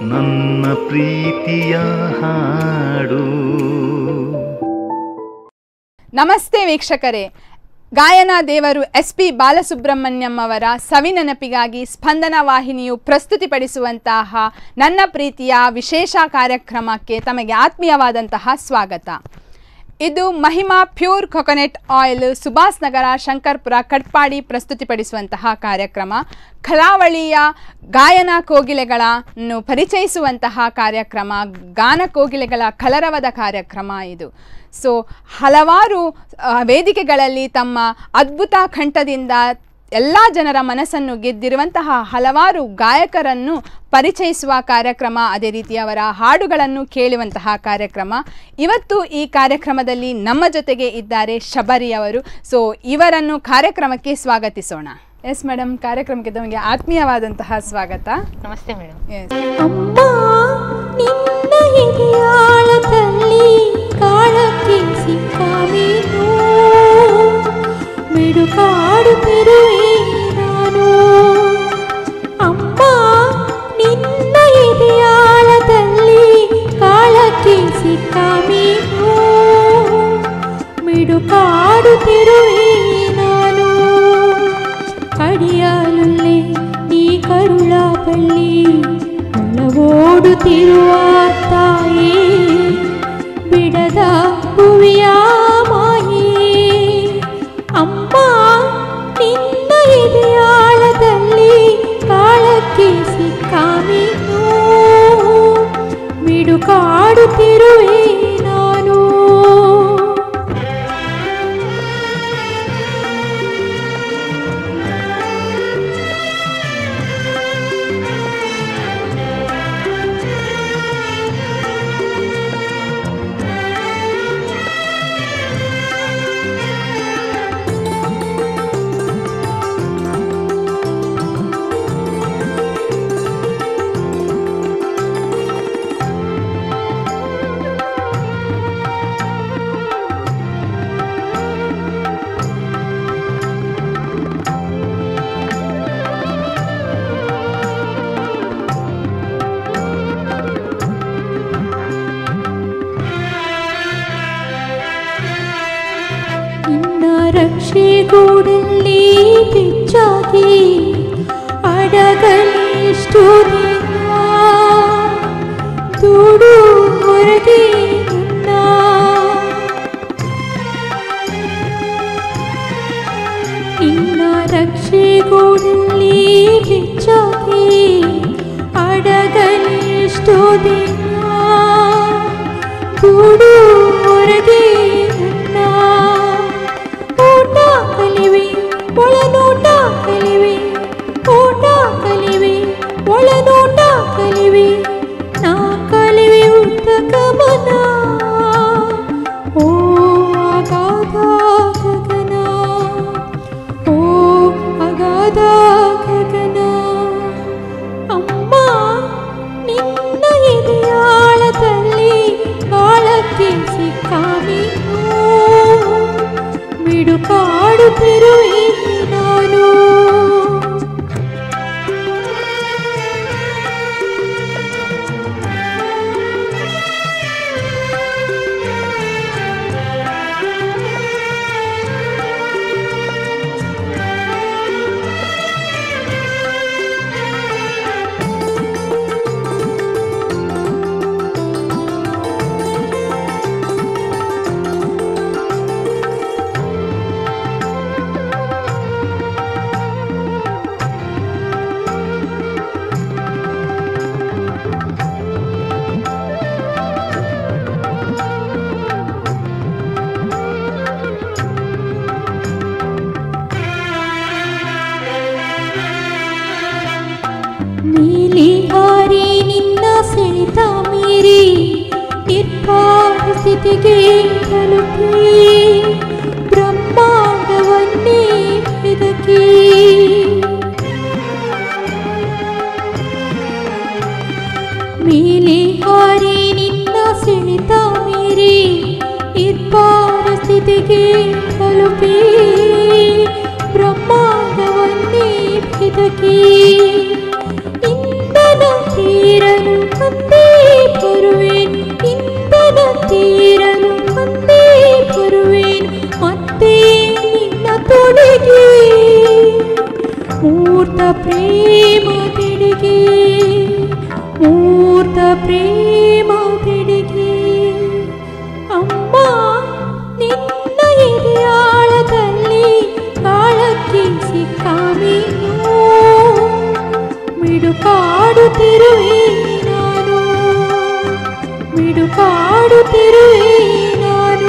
ನನ್ನ ಪ್ರೀತಿಯ ಹಾಡು ನಮಸ್ತೆ ವೀಕ್ಷಕರೇ ಗಾಯನ ದೇವರು ಎಸ್ ಪಿ ಬಾಲಸುಬ್ರಹ್ಮಣ್ಯಂ ಅವರ ಸವಿನೆನಪಿಗಾಗಿ ಸ್ಪಂದನ ವಾಹಿನಿಯು ಪ್ರಸ್ತುತಿಪಡಿಸುವಂತಹ ನನ್ನ ಪ್ರೀತಿಯ ವಿಶೇಷ ಕಾರ್ಯಕ್ರಮಕ್ಕೆ ತಮಗೆ ಆತ್ಮೀಯವಾದಂತಹ ಸ್ವಾಗತ ಇದು Mahima pure coconut oil Subhas Nagar Shankarpura Katpadi ಪ್ರಸ್ತುತಿಪಡಿಸುವಂತಹ ಕಾರ್ಯಕ್ರಮ ಕಲಾವಳಿಯ ಗಾಯನ ಕೋಗಿಲೆಗಳನ್ನು ಪರಿಚಯಿಸುವಂತಹ ಕಾರ್ಯಕ್ರಮ ಗಾನ ಕೋಗಿಲೆಗಳ ಕಲರವದ ಕಾರ್ಯಕ್ರಮ ಇದು ಸೊ ಹಲವಾರು ಆ, ವೇದಿಕೆಗಳಲ್ಲಿ ತಮ್ಮ ಅದ್ಭುತ ಕಂಠದಿಂದ ಎಲ್ಲ ಜನರ ಮನಸ್ಸನ್ನು ಗೆದ್ದಿರುವಂತಹ ಹಲವಾರು ಗಾಯಕರನ್ನು ಪರಿಚಯಿಸುವ ಕಾರ್ಯಕ್ರಮ ಅದೇ ರೀತಿ ಅವರ ಹಾಡುಗಳನ್ನು ಕೇಳುವಂತಹ ಕಾರ್ಯಕ್ರಮ ಇವತ್ತು ಈ ಕಾರ್ಯಕ್ರಮದಲ್ಲಿ ನಮ್ಮ ಜೊತೆಗೆ ಇದ್ದಾರೆ ಶಬರಿ ಅವರು ಸೊ ಇವರನ್ನು ಕಾರ್ಯಕ್ರಮಕ್ಕೆ ಸ್ವಾಗತಿಸೋಣ ಎಸ್ ಮೇಡಮ್ ಕಾರ್ಯಕ್ರಮಕ್ಕೆ ತಮಗೆ ಆತ್ಮೀಯವಾದಂತಹ ಸ್ವಾಗತ ನಮಸ್ತೆ ಮೇಡಮ್ ಎಸ್ ಅಮ್ಮ ನಿನ್ನ ಹಿರಿಯಾಳದಲ್ಲಿ ಕಾಳಕ್ಕೆ ಸಿಕ್ಕ ನೀನು ಮಿಡುಕಾಡುತ್ತಿರುವೆ ನಾನು ಅಮ್ಮ ನಿನ್ನ ಹಿರಿಯಾಳದಲ್ಲಿ ಕಾಳಕ್ಕೆ ಸಿಕ್ಕ ನೀನು ಮಿಡುಕಾಡುತ್ತಿರುವೆ ನಾನು ಕಡಿಯಾಲುಲ್ಲೆ ನೀ ಕರುಳ ಬಳ್ಳಿ ಒಳಗೋಡುತ್ತಿರುವ ತಾಯಿ ಬಿಡದ ಭುವಿಯ ಮಾಯಿ ಅಮ್ಮ ನಿನ್ನ ಎದೆಯಾಳದಲ್ಲಿ ಕಾಳಕ್ಕೆ ಸಿಕ್ಕ ಮೀನು ಮಿಡುಕಾಡುತ್ತಿರುವೆ ನಾನು ನಿನ್ನ ರಕ್ಷೆಗೂಡಲ್ಲಿ ಬೆಚ್ಚಾಗಿ ಅಡಗಲಿಷ್ಟು ದಿನ ದೂಡು ಹೊರಗೆ ನನ್ನ ನಿನ್ನ ರಕ್ಷೆಗೂಡಲ್ಲಿ ಬೆಚ್ಚಾಗಿ ಅಡಗಲಿಷ್ಟು ದಿನ ಕೂಡು ಹೊರಗೆ ನನ್ನ ಓಟ ಕಲಿವೆ ಒಳನೋಟ ಕಲಿವೆ ಓಟ ಕಲಿವೆ ಒಳನೋಟ ಕಲಿವೆ ನಾ ಕಲಿವೆ ಉದ್ದ ಗಮನ ಓ ಅಗಾಧ ಗಗನ ಓ ಅಗಾಧ ಗಗನ ಅಮ್ಮ ನಿನ್ನ ಎದೆಯಾಳದಲ್ಲಿ ಕಾಳಕ್ಕೆ ಸಿಕ್ಕ ನೀನು ಮಿಡುಕಾಡುತ್ತಿರುವೆ ನಾನು ನೀಲಿ ಹಾರಿ ನಿನ್ನ ಸೆಳೆತ ಮೀರಿ ನಿರ್ಭಾರ ಸ್ಥಿತಿಗೆ ತಲುಪಿ ಬ್ರಹ್ಮಾಂಡವನ್ನೇ ಬೆದಕಿ ಮೇಲೆ ಹಾರಿ ನಿನ್ನ ಸೆಳೆತ ಮೀರಿ ನಿರ್ಭಾರ ಸ್ಥಿತಿಗೆ ತಲುಪಿ ಬ್ರಹ್ಮಾಂಡವನ್ನೇ ಬೆದಕಿ ಇಂದನ ತೀರನು ತೀರಲು ಮತ್ತೆ ಬರುವೇನು ಮತ್ತೆ ನಿನ್ನ ತೊಡೆಗೆ ಮೂರ್ತ ಪ್ರೇಮ ತೆಡೆಗೆ ಮೂರ್ತ ಪ್ರೇಮ ತೆಡೆಗೆ ಅಮ್ಮ ನಿನ್ನ ಎದೆಯಾಳದಲ್ಲಿ ಕಾಳಕ್ಕೆ ಸಿಕ್ಕ ಮೀನು ಮಿಡುಕಾಡುತ್ತಿರುವೆ ನಾನು ಮಿಡುಕಾಡುತ್ತಿರುವೆ ನಾನು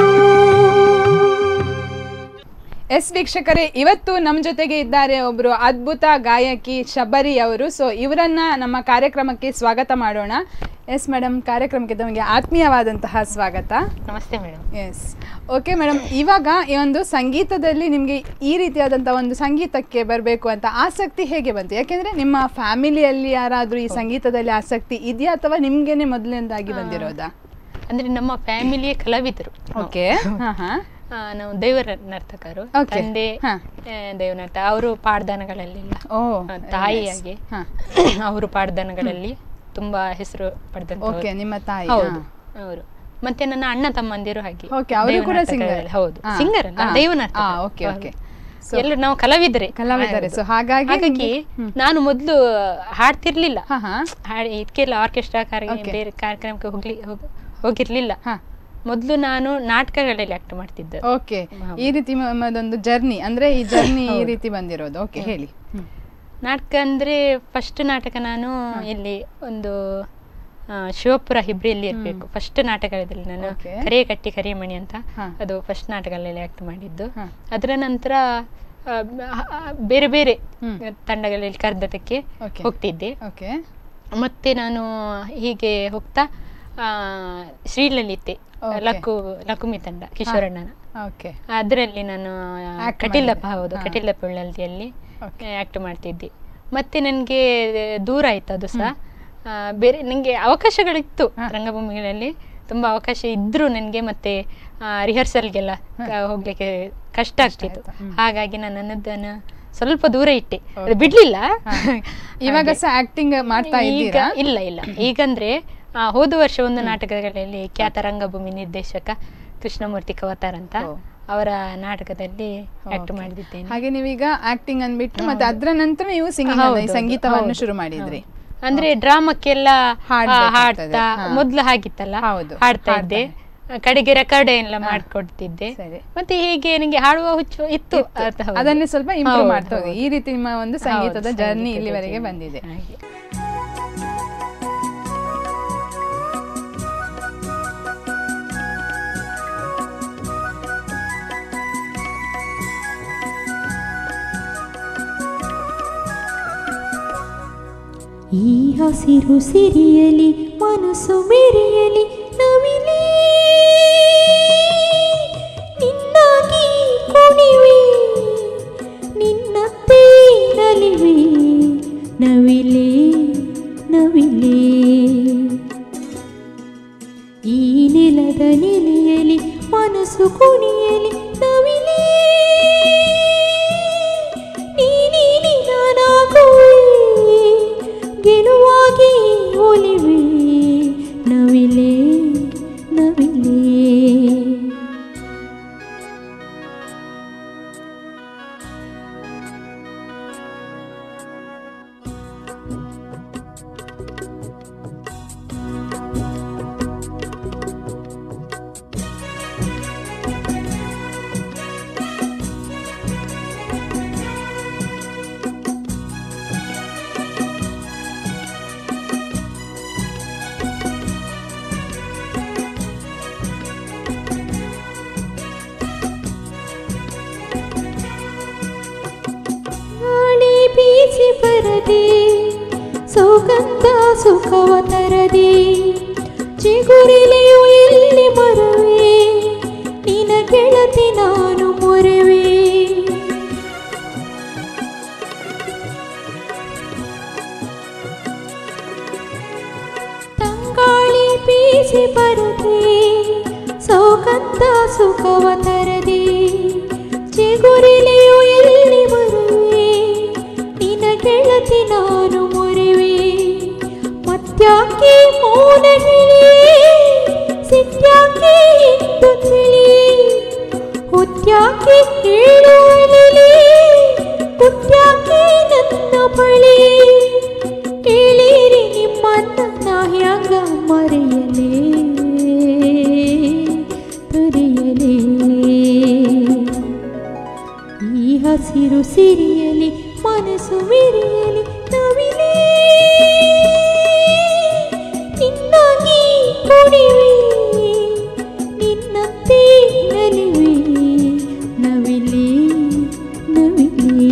ಎಸ್ ವೀಕ್ಷಕರೇ ಇವತ್ತು ನಮ್ಮ ಜೊತೆಗೆ ಇದ್ದಾರೆ ಒಬ್ರು ಅದ್ಭುತ ಗಾಯಕಿ ಶಬರಿ ಅವರು ಸೊ ಇವರನ್ನ ನಮ್ಮ ಕಾರ್ಯಕ್ರಮಕ್ಕೆ ಸ್ವಾಗತ ಮಾಡೋಣ ಎಸ್ ಮೇಡಮ್ ಕಾರ್ಯಕ್ರಮಕ್ಕೆ ತಮಗೆ ಆತ್ಮೀಯವಾದಂತಹ ಸ್ವಾಗತ ನಮಸ್ತೆ ಮೇಡಮ್ ಎಸ್ ಓಕೆ ಮೇಡಮ್ ಇವಾಗ ಈ ಒಂದು ಸಂಗೀತದಲ್ಲಿ ನಿಮಗೆ ಈ ರೀತಿಯಾದಂಥ ಒಂದು ಸಂಗೀತಕ್ಕೆ ಬರಬೇಕು ಅಂತ ಆಸಕ್ತಿ ಹೇಗೆ ಬಂತು ಯಾಕೆಂದ್ರೆ ನಿಮ್ಮ ಫ್ಯಾಮಿಲಿಯಲ್ಲಿ ಯಾರಾದರೂ ಈ ಸಂಗೀತದಲ್ಲಿ ಆಸಕ್ತಿ ಇದೆಯಾ ಅಥವಾ ನಿಮ್ಗೇನೆ ಮೊದಲಿಂದಾಗಿ ಬಂದಿರೋದಾ ಅಂದ್ರೆ ನಮ್ಮ ಫ್ಯಾಮಿಲಿಯೇ ಕಲಾವಿದರು ಓಕೆ ಹಾಂ ಹಾಂ ಆ, ನಾವು ದೈವರ ನರ್ತಕರು Okay. ತಂದೆ ಹಾ. ಆ, ದೈವನರ್ತ ಅವರು ಪಾಡ್ದನಗಳಲ್ಲೆಲ್ಲ ಓ ಆ, ತಾಯಿಯಾಗಿ ಹಾ. ಅವರು ಪಾಡ್ದನಗಳಲ್ಲಿ ತುಂಬಾ ಹೆಸರು ಪಡೆದಂತ ಓಕೆ ನಿಮ್ಮ ತಾಯಿ ಹೌದು ಅವರು ಮತ್ತೆ ನನ್ನ ಅಣ್ಣ ತಮ್ಮಂದಿರು ಹಾಗೆ Okay, ಅವರು ಕೂಡ ದೈವನರ್ತಕರಲ್ಲಿ- singer. ಹೌದು ಆ, ಸಿಂಗರ್ ಅಲ್ಲ ಆ, ದೈವನರ್ತ ಆ, okay, okay. So- ಎಲ್ಲ ನಾವು ಕಲಾವಿದರೆ ಕಲಾವಿದರೆ. ಹೌದು. So ಹಾಗಾಗಿ ಹಾಗಾಗಿ ನಿಮ್ಗೆ- ಹ್ಮ್. ನಾನು ಮೊದಲು ಹಾಡ್ತಿರ್ಲಿಲ್ಲ ಹಾ ಹಾ ಹಾಡ್ ಇದಕ್ಕೆಲ್ಲ ಆರ್ಕೆಸ್ಟ್ರಾ ಕಾರ್ಯ Okay. ಬೇರೆ ಕಾರ್ಯಕ್ರಮಕ್ಕೆ ಹೋಗ್ಲಿ ಹೋಗ್- ಹೋಗಿರ್ಲಿಲ್ಲ ಹಾ ಮೊದಲು ನಾನು ನಾಟಕಗಳಲ್ಲಿ ಆಕ್ಟ್ ಮಾಡ್ತಿದ್ದೆ ಓಕೆ ಈ ರೀತಿ ಒಂದು ಜರ್ನಿ ಅಂದ್ರೆ ಈ ಜರ್ನಿ ಈ ರೀತಿ ಬಂದಿರೋದು ಓಕೆ ಹೇಳಿ ಹ್ಮ್. ನಾಟಕ ಅಂದ್ರೆ ಫಸ್ಟ್ ನಾಟಕ ನಾನು ಇಲ್ಲಿ ಒಂದು ಆ, ಶಿವಪುರ ಹಿಬ್ರಿಯಲ್ಲಿ ಇರಬೇಕು ಫಸ್ಟ್ ನಾಟಕದಲ್ಲಿ ನಾನು Okay. ಕರಿಯ ಕಟ್ಟಿ ಕರಿಯಮಣಿ ಅಂತ ಹಾ. ಅದು ಫಸ್ಟ್ ನಾಟಕಗಳಲ್ಲಿ ಆಕ್ಟ್ ಮಾಡಿದ್ದು ಹಾ. ಅದರ ನಂತರ ಆ, ಆ, ಆ, ಬೇರೆ ಬೇರೆ ಹ್ಮ್. ತಂಡಗಳಲ್ಲಿ ಕರೆದಕ್ಕೆ Okay. ಹೋಗ್ತಿದ್ದೆ ಓಕೆ ಮತ್ತೆ ನಾನು ಹೀಗೆ ಹೋಗ್ತಾ ಆ, ಶ್ರೀಲಲಿತೆ Okay. ಲಕ್ಕು ಲಕುಮಿ ತಂಡ ಕಿಶೋರಣ್ಣನ ಓಕೆ ಅದರಲ್ಲಿ ನಾನು Act ಕಟೀಲಪ್ಪ ಮಾಡಿದ್ದೆ. ಹೌದು ಹಾ. ಕಟೀಲಪ್ಪ ಉಳ್ಳಲ್ದಿಯಲ್ಲಿ Okay. ಆ್ಯಕ್ಟ್ ಮಾಡ್ತಿದ್ದೆ ಮತ್ತೆ ನನಗೆ ದೂರ ಆಯ್ತು ಅದು ಸಹ ಆ, ಬೇರೆ ನನಗೆ ಅವಕಾಶಗಳಿತ್ತು ಹಾ. ರಂಗಭೂಮಿಗಳಲ್ಲಿ ತುಂಬ ಅವಕಾಶ ಇದ್ದರೂ ನನಗೆ ಮತ್ತೆ ರಿಹರ್ಸಲ್ಗೆಲ್ಲ ಹೋಗ್ಲಿಕ್ಕೆ ಕಷ್ಟ ಆಗ್ತಿತ್ತು ಆಯ್ತು. ಹ್ಮ್. ಹಾಗಾಗಿ ನಾನು ನನ್ನದನ್ನು ಸ್ವಲ್ಪ ದೂರ ಇಟ್ಟೆ ಅದು ಬಿಡ್ಲಿಲ್ಲ ಇವಾಗ ಹಾಗೆ. ಸಹ ಆಕ್ಟಿಂಗ್ ಮಾಡ್ತಾ ಈಗ ಇದ್ದೀರಾ ಇಲ್ಲ ಇಲ್ಲ ಈಗಂದ್ರೆ ಆ, ಹೋದ ವರ್ಷ ಒಂದು ನಾಟಕಗಳಲ್ಲಿ ಖ್ಯಾತ ರಂಗಭೂಮಿ ನಿರ್ದೇಶಕ ಕೃಷ್ಣಮೂರ್ತಿ ಕವತಾರ್ ಅಂತ ಓ. ಅವರ ನಾಟಕದಲ್ಲಿ ಆಕ್ಟ್ Okay. ಮಾಡಿದ್ದೇನೆ ಹಾಗೆ ನೀವೀಗ ಆಕ್ಟಿಂಗ್ ಅಂದ್ಬಿಟ್ಟು ಮತ್ತೆ ಅದ್ರ ನಂತರ ನೀವು ಸಿಂಗಿಂಗ್ ಹೌದು, ಸಂಗೀತವನ್ನು ಹೌದು, ಶುರು ಮಾಡಿದ್ರಿ ಹೌದು. ಅಂದ್ರೆ ಡ್ರಾಮಕ್ಕೆಲ್ಲ ಹಾಡ್ಬೇಕಾಗ್ತದೆ, ಹಾಡ್ತಾ ಹಾ. ಮೊದ್ಲು ಹಾಗಿತ್ತಲ್ಲ ಹೌದು, ಹಾಡ್ತಾ ಹಾಡ್ತಾ ಇದ್ದೆ ಕಡೆಗೆ ರೆಕಾರ್ಡ್ ಎಲ್ಲ ಮಾಡ್ಕೊಡ್ತಿದ್ದೆ ಸರಿ. ಮತ್ತೆ ಹೀಗೆ ನನಗೆ ಹಾಡುವ ಹುಚ್ಚು ಇತ್ತು ಅದು ಹೌದು. ಅದನ್ನೇ ಸ್ವಲ್ಪ ಇಂಪ್ರೂವ್ ಹೌದು, ಮಾಡ್ತಾ ಹೋಗಿ ಹೌದು. ಈ ರೀತಿ ನಿಮ್ಮ ಒಂದು ಸಂಗೀತದ ಹೌದು, ಜರ್ನಿ ಸಂಗೀತದ ಇಲ್ಲಿವರೆಗೆ journey. ಬಂದಿದೆ ಹಾಗೆ. ಈ ಹಸಿರು ಸಿರಿಯಲಿ ಮನಸ್ಸು ಮೆರೆಯಲಿ ನವಿಲೇ ನಿನ್ನಾಗಿ ಕುಣಿವೆ ನಿನ್ನತ್ತೆ ನಲಿವೆ ನವಿಲೇ ನವಿಲೇ ಈ ನೆಲದ ನೆಲೆಯಲಿ ಮನಸ್ಸು ಕುಣಿಯಲಿ ನವಿಲೇ ನೀನೀನಿ ನಾನಾಗುವೆ ಗೆಲುವಾಗಿ ಒಲಿವೆ ನವಿಲೇ ನವಿಲೇ ಗಾಳಿ ಬೀಸಿ ಬರದೆ ಸೌಗಂಧ ಸುಖವ ತರದೆ ಚಿಗುರಿಲೆಯು ಎಲ್ಲಿ ಮರವೇ ನಿನ ಗೆಳತಿ ನಾನು ಮೊರೆವೆ ತಂಗಾಳಿ ಬೀಸಿ ಬರದೆ ಸೌಗಂಧ ಸುಖವ ತರದೆ ಚಿಗುರಿಲೆಯು ಎಲ್ಲಿ ಬರುವೆ ನಿನ ಗೆಳತಿ ನಾನು ಮೊರೆವೆ ಮತ್ಯಾಕೆ ಮೌನ ಹೇಳಿಯೇ ಸಿಟ್ಯಾಕೆ ಮಕ್ಕಳೇ ಕೇಳಿರಿ ನಿಮ್ಮನ್ನ ನಾ ಹ್ಯಾಂಗ ಮರೆಯಲೇ ತೊರೆಯಲೇ ಈ ಹಸಿರು ಸಿರಿಯಲಿ ಮನಸ್ಸು ಮಿರಿಯಲಿ ನವಿಲೇ ನಿನ್ನಾಗಿ ಕುಣಿವೆ ನಿನ್ನಂತೆ ನಲಿವೆ ನವಿಲೇ ನವಿಲೇ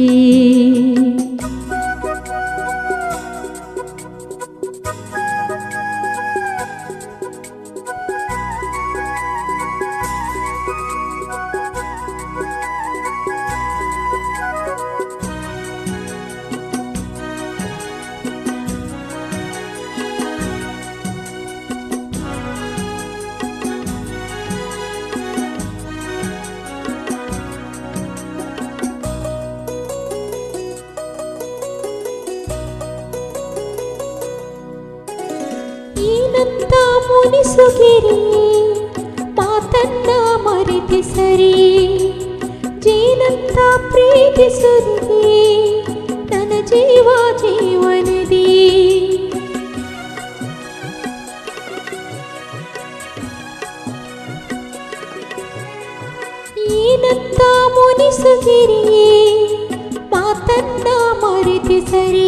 ಏನಂತ ಮುನಿಸುಗಿರಿ ಮಾತನ್ನ ಮರೆತಿ ಸರಿ ಜೇನಂತ ಪ್ರೀತಿಸುತ್ತದೆ ನನ್ನ ಜೀವ ಜೀವನದಿ ಏನಂತ ಮುನಿಸುಗಿರಿ ಮಾತನ್ನ ಮರೆತಿ ಸರಿ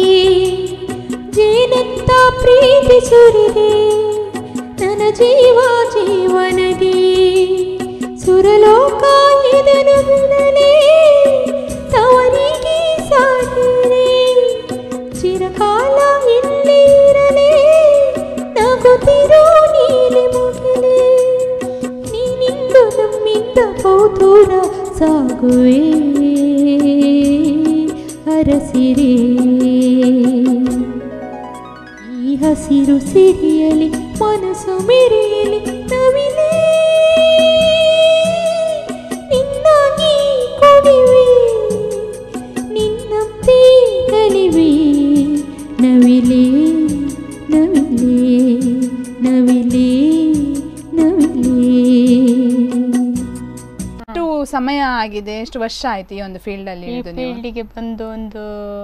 ಜೇನಂತ ಪ್ರೀತಿ ಸುರಿದೆ ನನ್ನ ಜೀವ ಜೀವನದಿ ಸುರಲೋಕ ಇದನು ಬಿಡಲೇ ತವರಿಗೆ ಸಾಗಿರೆ ಚಿರಕಾಲ ಇಲ್ಲೇ ಇರಲೇ ನಗುತ್ತಿರೋ ನೀಲಿ ಮುಗಿಲೆ ನೀನಿಂದು ನಮ್ಮಿಂದ ಬಹುದೂರ ಸಾಗುವೆ ಹರಸಿರೇ ಈ ಹಸಿರು ಸಿರಿಯಲಿ ಮನಸ್ಸು ಮೆರೆಯಲಿ ನವಿಲೇ ನಿನ್ನಾಗಿ ಕುಡಿವೆ ನಿನ್ನಂತೆ ನಲಿವೆ ನವಿಲೇ ನವಿಲೇ ನವಿಲೇ ನವಿಲೇ ಎಷ್ಟು ಸಮಯ ಆಗಿದೆ ಎಷ್ಟು ವರ್ಷ ಆಯ್ತು ಈ ಒಂದು ಫೀಲ್ಡ್ ಅಲ್ಲಿ ಈ ಇಳಿದು ನೀವು ಫೀಲ್ಡಿಗೆ ಬಂದು ಒಂದು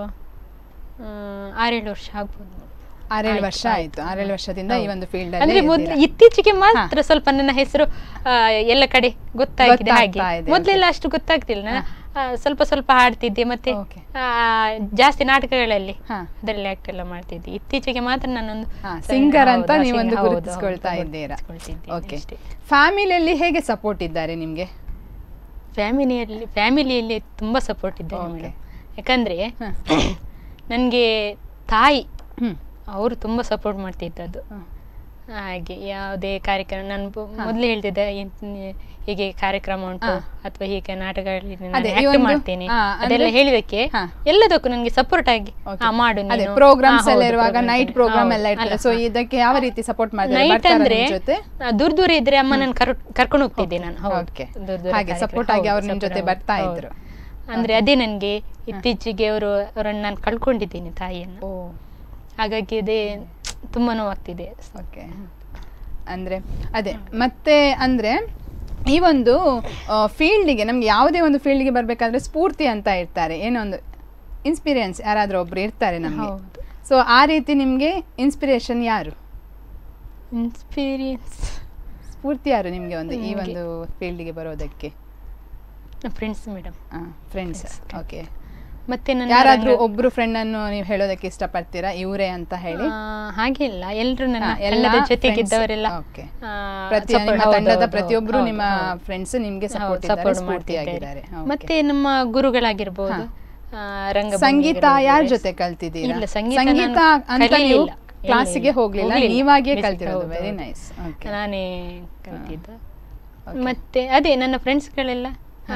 ಆ, ಆರೇಳು ವರ್ಷ ಆಗ್ಬೋದು ನೋಡಿ. ಆರೇಳು ಆಯ್ತು, ವರ್ಷ ಆಯ್ತು. ಆಯ್ತು ಆರೇಳು ವರ್ಷದಿಂದ ಈ ಹೌದು. ಒಂದು ಫೀಲ್ಡ್ ಅಂದ್ರೆ ಅಲ್ಲಿ ಮೊದ್ಲು ಇತ್ತೀಚೆಗೆ ಮಾತ್ರ ಸ್ವಲ್ಪ ನನ್ನ ಹೆಸರು ಆ, ಎಲ್ಲ ಕಡೆ ಗೊತ್ತಾಗಿದೆ ಹಾಗೆ ಗೊತ್ತಾಗ್ತಾ ಇದೆ, ಮೊದ್ಲೆಲ್ಲ ಅಷ್ಟು ಗೊತ್ತಾಗ್ತಿಲ್ಲ ನಾನು, ಆ, ಸ್ವಲ್ಪ ಸ್ವಲ್ಪ ಹಾಡ್ತಿದ್ದೆ ಮತ್ತೆ Okay. ಆ, ಜಾಸ್ತಿ ನಾಟಕಗಳಲ್ಲಿ ಹಾ. ಅದರಲ್ಲಿ ಆಕ್ಟ್ ಎಲ್ಲ ಮಾಡ್ತಿದ್ದೆ ಇತ್ತೀಚೆಗೆ ಮಾತ್ರ ನಾನೊಂದು ಹಾ, ಸಣ್ಣ- ಸಿಂಗರ್ ಅಂತ ಹೌದು, ನೀವೊಂದು singer, ಹೌದು, ಗುರುತಿಸ್ಕೊಳ್ತಾ ಹೌದು, ಇದ್ದೀರಾ ಗುರುತಿಸ್ಕೊಳ್ತಿದ್ದೇನೆ ಓಕೆ ಅಷ್ಟೇ. ಫ್ಯಾಮಿಲಿಯಲ್ಲಿ ಹೇಗೆ ಸಪೋರ್ಟ್ ಇದ್ದಾರೆ ನಿಮ್ಗೆ ಫ್ಯಾಮಿಲಿಯಲ್ಲಿ ಫ್ಯಾಮಿಲಿಯಲ್ಲಿ ತುಂಬಾ ಸಪೋರ್ಟ್ ಇದ್ದಾರೆ Okay. ಮೇಡಮ್ ಯಾಕಂದ್ರೆ ಹ. ನನಗೆ ತಾಯಿ ಹ್ಮ್ ಅವರು ತುಂಬಾ ಸಪೋರ್ಟ್ ಮಾಡ್ತಿದ್ದದ್ದು ಹ. ಹಾಗೆ ಯಾವುದೇ ಕಾರ್ಯಕ್ರಮ ನಾನು ಮೊದಲೇ ಹೇಳ್ತಿದ್ದೆ ಇನ್- ಹೀಗೆ ಕಾರ್ಯಕ್ರಮ ಉಂಟು ಹಾ. ಅಥವಾ ಹೀಗೆ ನಾಟಕಗಳಲ್ಲಿ ನಾನು ಅದೇ, ಈ act ಒಂದು- ಮಾಡ್ತೇನೆ ಹಾ, ಅದೆಲ್ಲ ಅಂದ್ರೆ- ಹೇಳಿದಕ್ಕೆ ಹಾ. ಎಲ್ಲದಕ್ಕೂ ನನಗೆ ಸಪೋರ್ಟ್ ಆಗಿ Okay. ಹಾ, ಮಾಡು ಅದೇ ನೀನು. ಪ್ರೋಗ್ರಾಮ್ಸ್ ಹಾ, ಎಲ್ಲ ಹೌದು, ಇರುವಾಗ programs ನೈಟ್ ಅಲ್ಲಿ. ಪ್ರೋಗ್ರಾಮ್ ಹೌದು, ಎಲ್ಲ ಇರ್ತದೆ ಅಲ್ಲ, ಸೊ ಹಾ. ಇದಕ್ಕೆ ಯಾವ ರೀತಿ ಸಪೋರ್ಟ್ ಮಾಡ್ತಾರೆ ನೈಟ್ ಬರ್ತಾರಾ ಅಂದ್ರೆ ನಿಮ್ ಜೊತೆ ಆ, ದೂರ ದೂರ ಇದ್ರೆ ಅಮ್ಮನನ್ನು ಕರ್ ಕರ್ಕೊಂಡು ಹೋಗ್ತಿದ್ದೆ ನಾನು ಹೌದು. Okay. ದೂರ ದೂರ ಹಾಗೆ ಕಾರ್ಯಕ್ರಮ. support ಆಗಿ ಹೌದು, ಅವ್ರು ನಿಮ್ support ಜೊತೆ ಹೌದು, ಬರ್ತಾ ಹೌದು. ಇದ್ರು. ಅಂದ್ರೆ ಅದೇ ನನಗೆ ಇತ್ತೀಚೆಗೆ ಅವರು ಅವರನ್ನು ನಾನು ಕಳ್ಕೊಂಡಿದ್ದೀನಿ ತಾಯಿಯನ್ನು ಓ ಹಾಗಾಗಿ ಅದೇ ತುಂಬಾ ನೋವಾಗ್ತಿದೆ ಓಕೆ ಅಂದ್ರೆ ಅದೇ ಮತ್ತೆ ಅಂದ್ರೆ ಈ ಒಂದು ಫೀಲ್ಡಿಗೆ ನಮ್ಗೆ ಯಾವುದೇ ಒಂದು ಫೀಲ್ಡ್ಗೆ ಬರಬೇಕಾದ್ರೆ ಸ್ಫೂರ್ತಿ ಅಂತ ಇರ್ತಾರೆ ಏನೋ ಒಂದು ಇನ್ಸ್ಪಿರಿಯನ್ಸ್ ಯಾರಾದರೂ ಒಬ್ರು ಇರ್ತಾರೆ ನಮಗೆ ಹೌದು. ಸೊ ಆ ರೀತಿ ನಿಮಗೆ ಇನ್ಸ್ಪಿರೇಷನ್ ಯಾರು ಇನ್ಸ್ಪೀರಿಯನ್ಸ್ ಸ್ಫೂರ್ತಿ ಯಾರು ನಿಮಗೆ ಒಂದು ಈ ನಿಮ್ಗೆ. ಒಂದು ಫೀಲ್ಡ್ಗೆ ಬರೋದಕ್ಕೆ friends madam friends Friends. Okay ಮತ್ತೆ ನನ್ನ ಯಾರಾದ್ರೂ ರಂಗ- ಒಬ್ರು ಫ್ರೆಂಡ್ ಅನ್ನು ನೀವು ಹೇಳೋದಕ್ಕೆ ಇಷ್ಟಪಡ್ತೀರಾ ಇವರೇ ಅಂತ ಹೇಳಿ ಆ, ಹಾಗೆ ಇಲ್ಲ ಎಲ್ಲರೂ ನನ್ನ ಹಾ, ಎಲ್ಲ ತಂಡದ ಜೊತೆಗಿದ್ದವರೆಲ್ಲ friends. Okay. ಆ, ಪ್ರತಿ support- ನಿಮ್ಮ ಹೌದು, ತಂಡದ ಹೌದು, ಪ್ರತಿಯೊಬ್ರು ಹೌದು, ನಿಮ್ಮ ಹೌದು. ಫ್ರೆಂಡ್ಸ್ ನಿಮ್ಗೆ ಹೌದು, ಸಪೋರ್ಟ್ support ಇದ್ದಾರೆ ಮಾಡ್ತಿದ್ದಾರೆ. ಸ್ಫೂರ್ತಿಯಾಗಿದ್ದಾರೆ Okay. ಮತ್ತೆ ನಮ್ಮ ಗುರುಗಳಾಗಿರ್ಬೋದು ಆ, ರಂಗಭೂಮಿಗೆ ಸಂಗೀತ ಯಾರ ಇರ್ಬೋದು. ಜೊತೆ ಕಲ್ತಿದ್ದೀರಾ ಇಲ್ಲ ಸಂಗೀತ ಸಂಗೀತ ನಾನು ಅಂತ ನೀವು ಕಲೀಲಿಲ್ಲ. ಕ್ಲಾಸಿಗೆ ಇಲ್ಲ, ಹೋಗ್ಲಿಲ್ಲ ಹೋಗ್ಲಿಲ್ಲ. ನೀವಾಗೇ Basic, ಕಲ್ತಿರೋದು ಹೌದು, ವೆರಿ ಹೌದು. ನೈಸ್ ಓಕೆ ನಾನೇ ಕಲ್ತಿದ್ದ Okay. ಮತ್ತೆ ಅದೇ ನನ್ನ ಫ್ರೆಂಡ್ಸ್ಗಳೆಲ್ಲ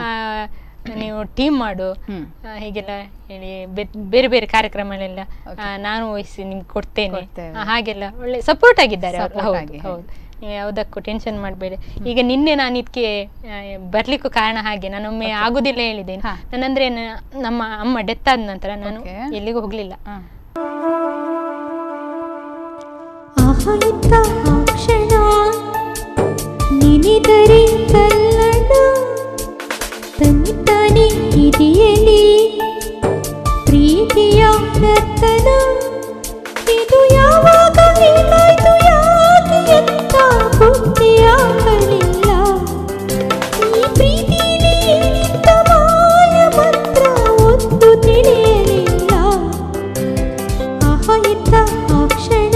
ನೀವು ಟೀಮ್ ಮಾಡು ಹ್ಮ್. ಆ, ಹೀಗೆಲ್ಲ ಹೇಳಿ ಬೆ- ಬೇರೆ ಬೇರೆ ಕಾರ್ಯಕ್ರಮಗಳೆಲ್ಲ Okay. ಆ, ನಾನು ವಹಿಸಿ ನಿಮ್ಗೆ ಕೊಡ್ತೇನೆ ಕೊಡ್ತೇವೆ. ಆ, ಹಾಗೆಲ್ಲ ಒಳ್ಳೆ ಸಪೋರ್ಟ್ ಆಗಿದ್ದಾರೆ ಅವರು Support ಹೌದು ಆಗಿ, ಹೌದು ನೀವು ಯಾವುದಕ್ಕೂ ಟೆನ್ಷನ್ ಮಾಡಬೇಡಿ ಈಗ ನಿನ್ನೆ ನಾನು ಇದಕ್ಕೆ ಬರ್ಲಿಕ್ಕೂ ಕಾರಣ ಹಾಗೆ ನಾನೊಮ್ಮೆ ಆಗುದಿಲ್ಲ ಹೇಳಿದ್ದೇನೆ ಹಾ. ನಾನಂದ್ರೆ ನ- ನಮ್ಮ ಅಮ್ಮ ಡೆತ್ ಆದ ನಂತರ ನಾನು Okay. ಎಲ್ಲಿಗೂ ಹೋಗ್ಲಿಲ್ಲ ಹಾ. ಆಹಳಿತ ಆ ಕ್ಷಣ ನೆನೆದರೆ ಕಲ್ಲಣ ತನ್ನಿತಾನೆ ಇದೆಯಲಿ ಪ್ರೀತಿಯ ನರ್ತನ ಇದು ಯಾವಾಗ ಹೀಗಾಯ್ತು ಯಾಕೆ ಎಂತ ಗೊತ್ತೇಯಾಗಲಿಲ್ಲ ಈ ಪ್ರೀತಿಲಿ ಏನಿದ್ದ ಮಾಯ ಮಂತ್ರ ಒಂದು ತಿಳಿಯಲಿಲ್ಲ ಆಹ ಎಂತ ಆ ಕ್ಷಣ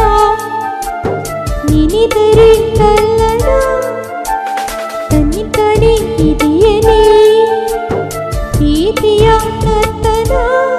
ನಿನಿದರೆ ಕಲ್ಲಣ ತನ್ನಿದ್ದಾನೆ ಇದೆಯೇ ಪ್ರೀತಿಯ ನರ್ತನ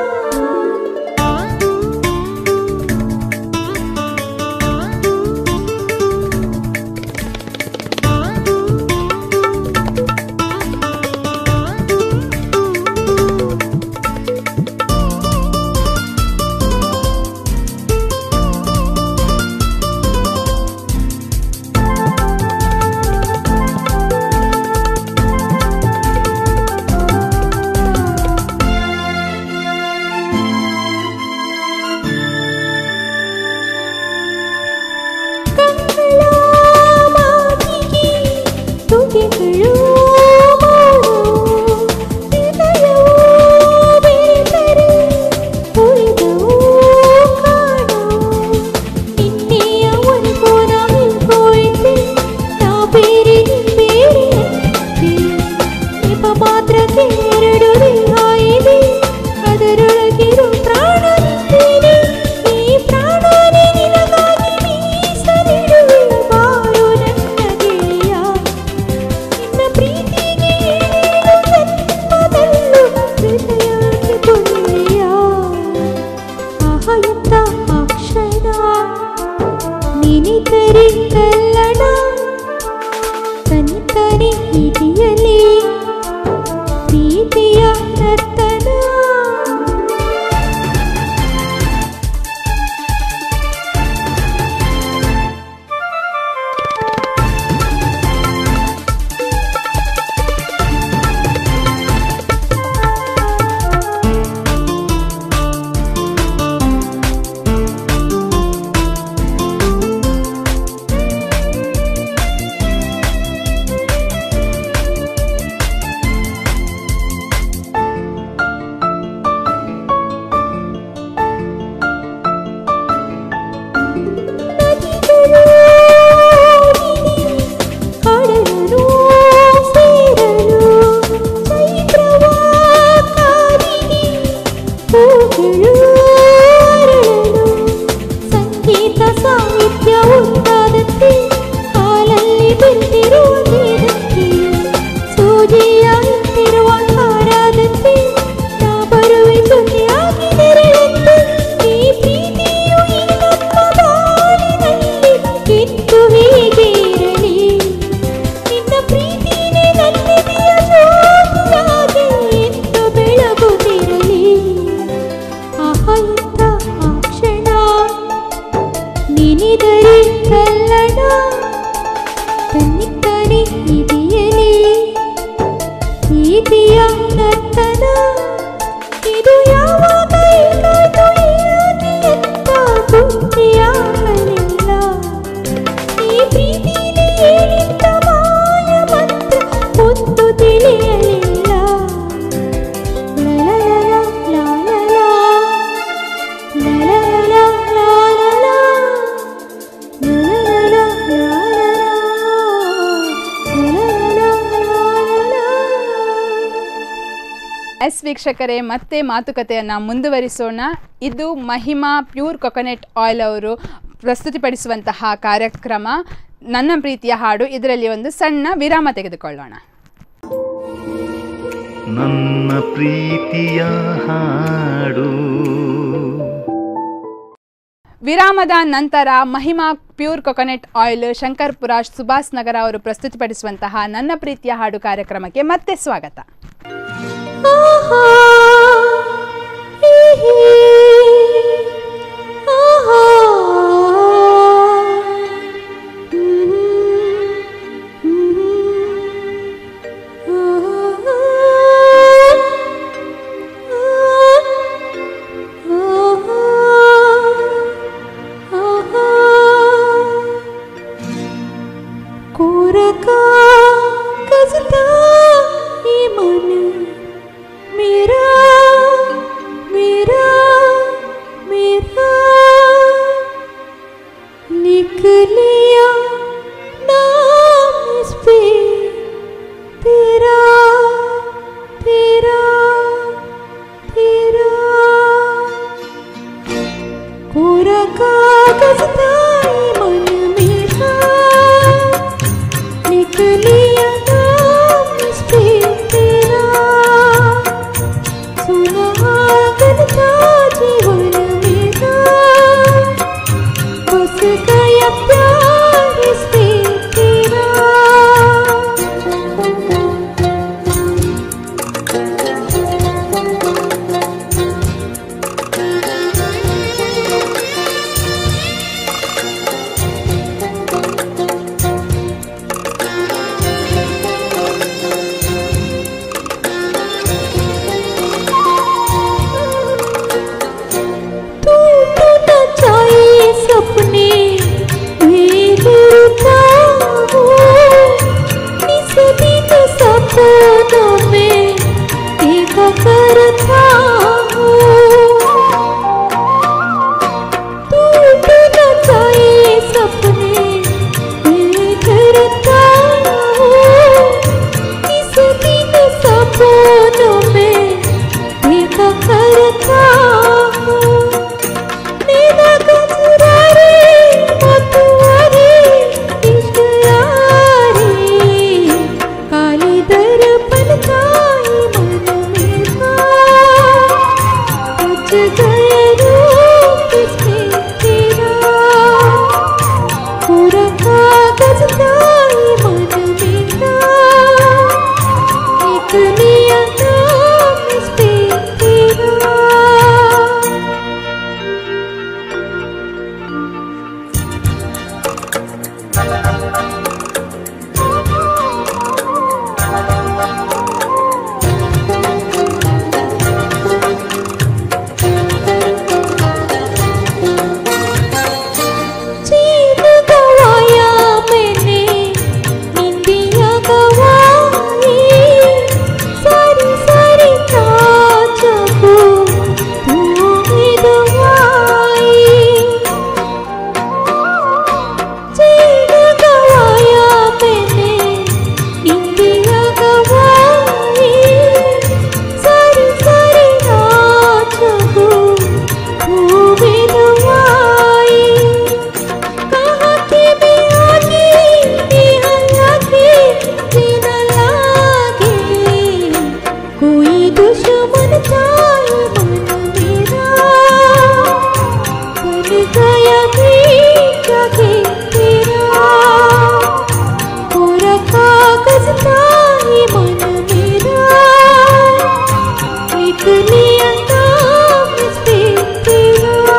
ಕಂಗಳ ಮಾತಿಗೆ ತುಟಿಗಳು ಮಾಡೋ ಹೃದಯವೂ ಬೇಕರೆ ಉಳಿದವು ಕಾಣೋ ನಿನ್ನೆಯ ಒಂದು ನಾವಿಲ್ಕೋಯ್ತೆ ನಾ ಬೇರೆ ನೀ ಬೇರೆ ಅಂತೆ ನೆಪ ಮಾತ್ರಕ್ಕೆ ಎರಡು ದೇಹ ಇದೆ ಅದರೊಳಗಿರೋ ಪ್ರಾಣ ನಿಂತೇನೆ ಈ ಪ್ರಾಣನೇ ನಿನಗಾಗಿ ಮೀಸಲಿಡುವೆ ಬಾರು ನನ್ನ ಗೆಳೆಯ ನಿನ್ನ ಪ್ರೀತಿಗೆ ಏನೇನು ಜನ್ಮದಲ್ಲೂ ಹೃದಯಕ್ಕೆ ಕೊನೆಯ ಆಹ ಎಂತ ಆ ಕ್ಷಣ ನಿನಿತರಿ ಕಲ್ಲಣ ತನಿತರಿ ಇದೆಯಲಿ ಪ್ರೀತಿಯ ನರ್ತನ ನದಿಗಳು ಕಡಲರು ಸೇರಲು ಚೈತ್ರವ ಕಾದಿನಿ ಹೂಗಳು ಅರಳಲು ಸಂಗೀತ ಸಾಹಿತ್ಯ ಉಂಟಾದಂತೆ ಹಾಲಲ್ಲಿ ಬೆಂದಿರುವ ನೀರಂತೆ ಸೂಜಿಯ ಹಿಂದಿರುವ ಹಾರಾದಂತೆ ನಾ ಬರುವೆ ಜೊತೆಯಾಗಿ ನೆರಳಂತೆ ಈ ಪ್ರೀತಿಯು ಈ ನಮ್ಮ ಬಾಳಿನಲ್ಲಿ ಇತ್ತು ಹೀಗೆ ಇರಲಿ ನಿನ್ನ ಪ್ರೀತಿನೇ ನನ್ನೆದೆಯ ಜ್ಯೋತಿಯಾಗಿ ಎಂದು ಬೆಳಗುತ್ತಿರಲಿ ಆಹ ಎಂತ ಆ ಕ್ಷಣ ನಿನಿದರೆ ಕಲ್ಲಣ ತನ್ನಿದ್ದಾನೆ ಇದೆಯಲಿ ಪ್ರೀತಿಯ ನರ್ತನ ಇದು ಯಾವಾಗ ಹೀಗಾಯ್ತು ಯಾಕೆ ಎಂತ ಗೊತ್ತೇಯಾಗಲಿಲ್ಲ ಈ ಪ್ರೀತಿಲಿ ಏನಿದ್ದ ಮಾಯ ಮಂತ್ರ ಒಂದು ತಿಳಿಯಲಿಲ್ಲ ಲಲಲಲ, ಲಾಲಲ, ಲಲಲಲ, ಲಾಲಲ, ಲಲಲಲ, ಲಾಲಲ, ಲಲಲಲ, ಲಾಲಲ. ಎಸ್ ವೀಕ್ಷಕರೇ ಮತ್ತೆ ಮಾತುಕತೆಯನ್ನು ಮುಂದುವರಿಸೋಣ ಇದು ಮಹಿಮಾ ಪ್ಯೂರ್ ಕೊಕೊನೆಟ್ ಆಯಿಲ್ ಅವರು ಪ್ರಸ್ತುತಿಪಡಿಸುವಂತಹ ಕಾರ್ಯಕ್ರಮ ನನ್ನ ಪ್ರೀತಿಯ ಹಾಡು ಇದರಲ್ಲಿ ಒಂದು ಸಣ್ಣ ವಿರಾಮ ತೆಗೆದುಕೊಳ್ಳೋಣ ನನ್ನ ಪ್ರೀತಿಯ ಹಾಡು ವಿರಾಮದ ನಂತರ Mahima pure coconut oil Shankarpura Subhash Nagar ಅವರು ಪ್ರಸ್ತುತಿಪಡಿಸುವಂತಹ ನನ್ನ ಪ್ರೀತಿಯ ಹಾಡು ಕಾರ್ಯಕ್ರಮಕ್ಕೆ ಮತ್ತೆ ಸ್ವಾಗತ ಆಹಾ ಹೀ ಹೀ ಆಹಾ कोरका गजता ये मन मेरा मेरा बस गया प्यार से तेरा टूटना चाहिए सपने मेरे रुकाओ इस दिन सपनों में देखा करता हूँ टूटना चाहिए सपने मैं करता हूँ इस दिन सपनों में देखा करता हूँ मेरा गजरा रे मतवारे इश्क यारे काली दर्पण काई मन मेरा कुछ गए रूप इसमें तेरा पूरा कागज काई मन मेरा एक नया नाम इस पे तेरा जीव गवाया मैंने इंडिया गवाई सारी सारी ताजबो तुम्हें दवाई जीव गवाया मैंने इंडिया गवाई सारी सारी ताजबो तुम्हें दवाई कहाँ के मैं आगे यहाँ लागे जीना लागे कोई दुश्मन जाए मन मेरा बन गया भीगा के तेरा पूरा कागज जाए मन मेरा एक नया नाम इस पे तेरा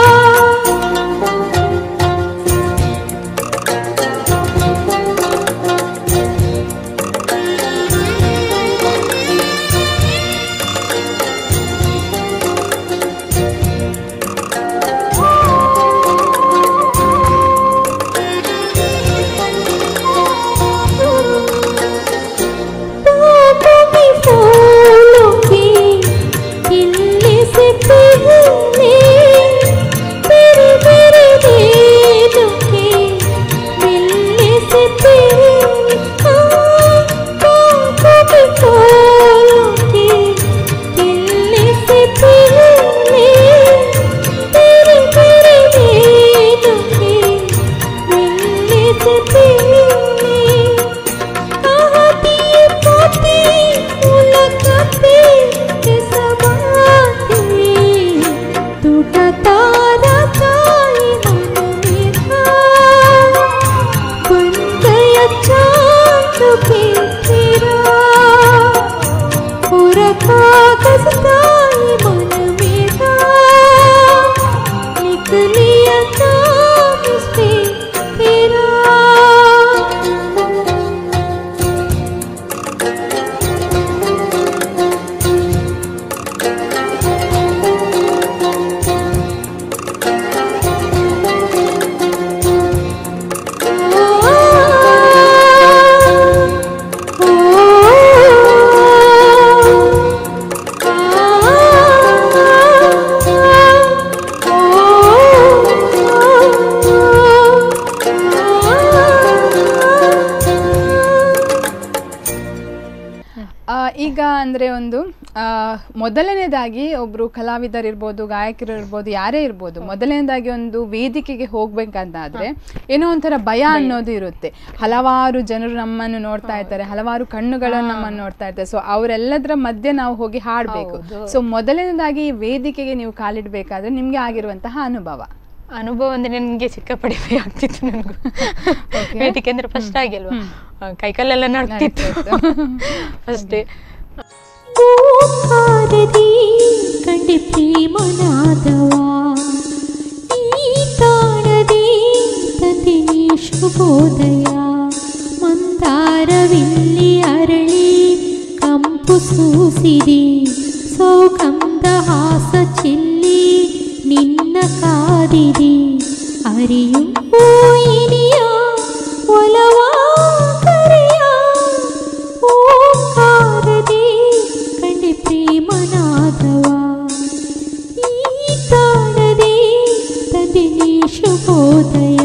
बागों में फूलों के खिलने से पहले तेरे मेरे नैनों के मिलने से पहले हाँ, बागों में फूलों के खिलने से पहले तेरे मेरे नैनों के मिलने से पहले कहाँ दिए पाते मुलाकाते के समाते टूटा तारा काई मन मेरा बन गया चांद पे तेरा पूरा कागज काई मन मेरा लिख लिया नाम इस पे तेरा ಆ, ಈಗ ಅಂದರೆ ಒಂದು ಆ, ಮೊದಲನೇದಾಗಿ ಒಬ್ಬರು ಕಲಾವಿದರಿರ್ಬೋದು ಗಾಯಕರು ಇರ್ಬೋದು ಯಾರೇ ಇರ್ಬೋದು ಮೊದಲನೇದಾಗಿ ಒಂದು ವೇದಿಕೆಗೆ ಹೋಗ್ಬೇಕಂತಾದ್ರೆ ಏನೋ ಒಂಥರ ಭಯ ಅನ್ನೋದು ಇರುತ್ತೆ ಹಲವಾರು ಜನರು ನಮ್ಮನ್ನು ನೋಡ್ತಾ ಇರ್ತಾರೆ ಹಲವಾರು ಕಣ್ಣುಗಳನ್ನು ನಮ್ಮನ್ನು ನೋಡ್ತಾ ಇರ್ತಾರೆ ಸೊ ಅವರೆಲ್ಲದರ ಮಧ್ಯೆ ನಾವು ಹೋಗಿ ಹಾಡಬೇಕು ಸೊ ಮೊದಲನೇದಾಗಿ ಈ ವೇದಿಕೆಗೆ ನೀವು ಕಾಲಿಡಬೇಕಾದ್ರೆ ನಿಮಗೆ ಆಗಿರುವಂತಹ ಅನುಭವ ಅನುಭವ ಅಂದ್ರೆ ನನಗೆ ಸಿಕ್ಕಾಪಡಿ ಭಯ ಆಗ್ತಿತ್ತು ನನಗೂ Okay. ವೇದಿಕೆ ಅಂದ್ರೆ ಫಸ್ಟ್ ಆಗಿ ಅಲ್ವಾ ಆ, ಕೈಕಾಲೆಲ್ಲ ನಡ್ತಿತ್ತು ಅಷ್ಟೇ ಗೋಕಾರದಿ ಕಂಡೆ ಪ್ರೇಮನಾದವ ಈ ತಾಣದಿ ತಂದೆ ನೀ ಶುಭೋದಯ ಮಂದಾರವಿಲ್ಲಿ ಅರಳಿ ಕಂಪು ಸೂಸಿದೆ ಸೌಗಂಧ ಹಾಸ ಚೆಲ್ಲಿ ನಿನ್ನ ಕಾದಿದೆ ಅರಿಯು ಇನಿಯ ಒಲವ ಕರೆಯ ಓಂಕಾರದಿ ಕಂಡೆ ಪ್ರೇಮನಾದವ ಈ ತಾಣದಿ ತಂದೆ ನೀ ಶುಭೋದಯ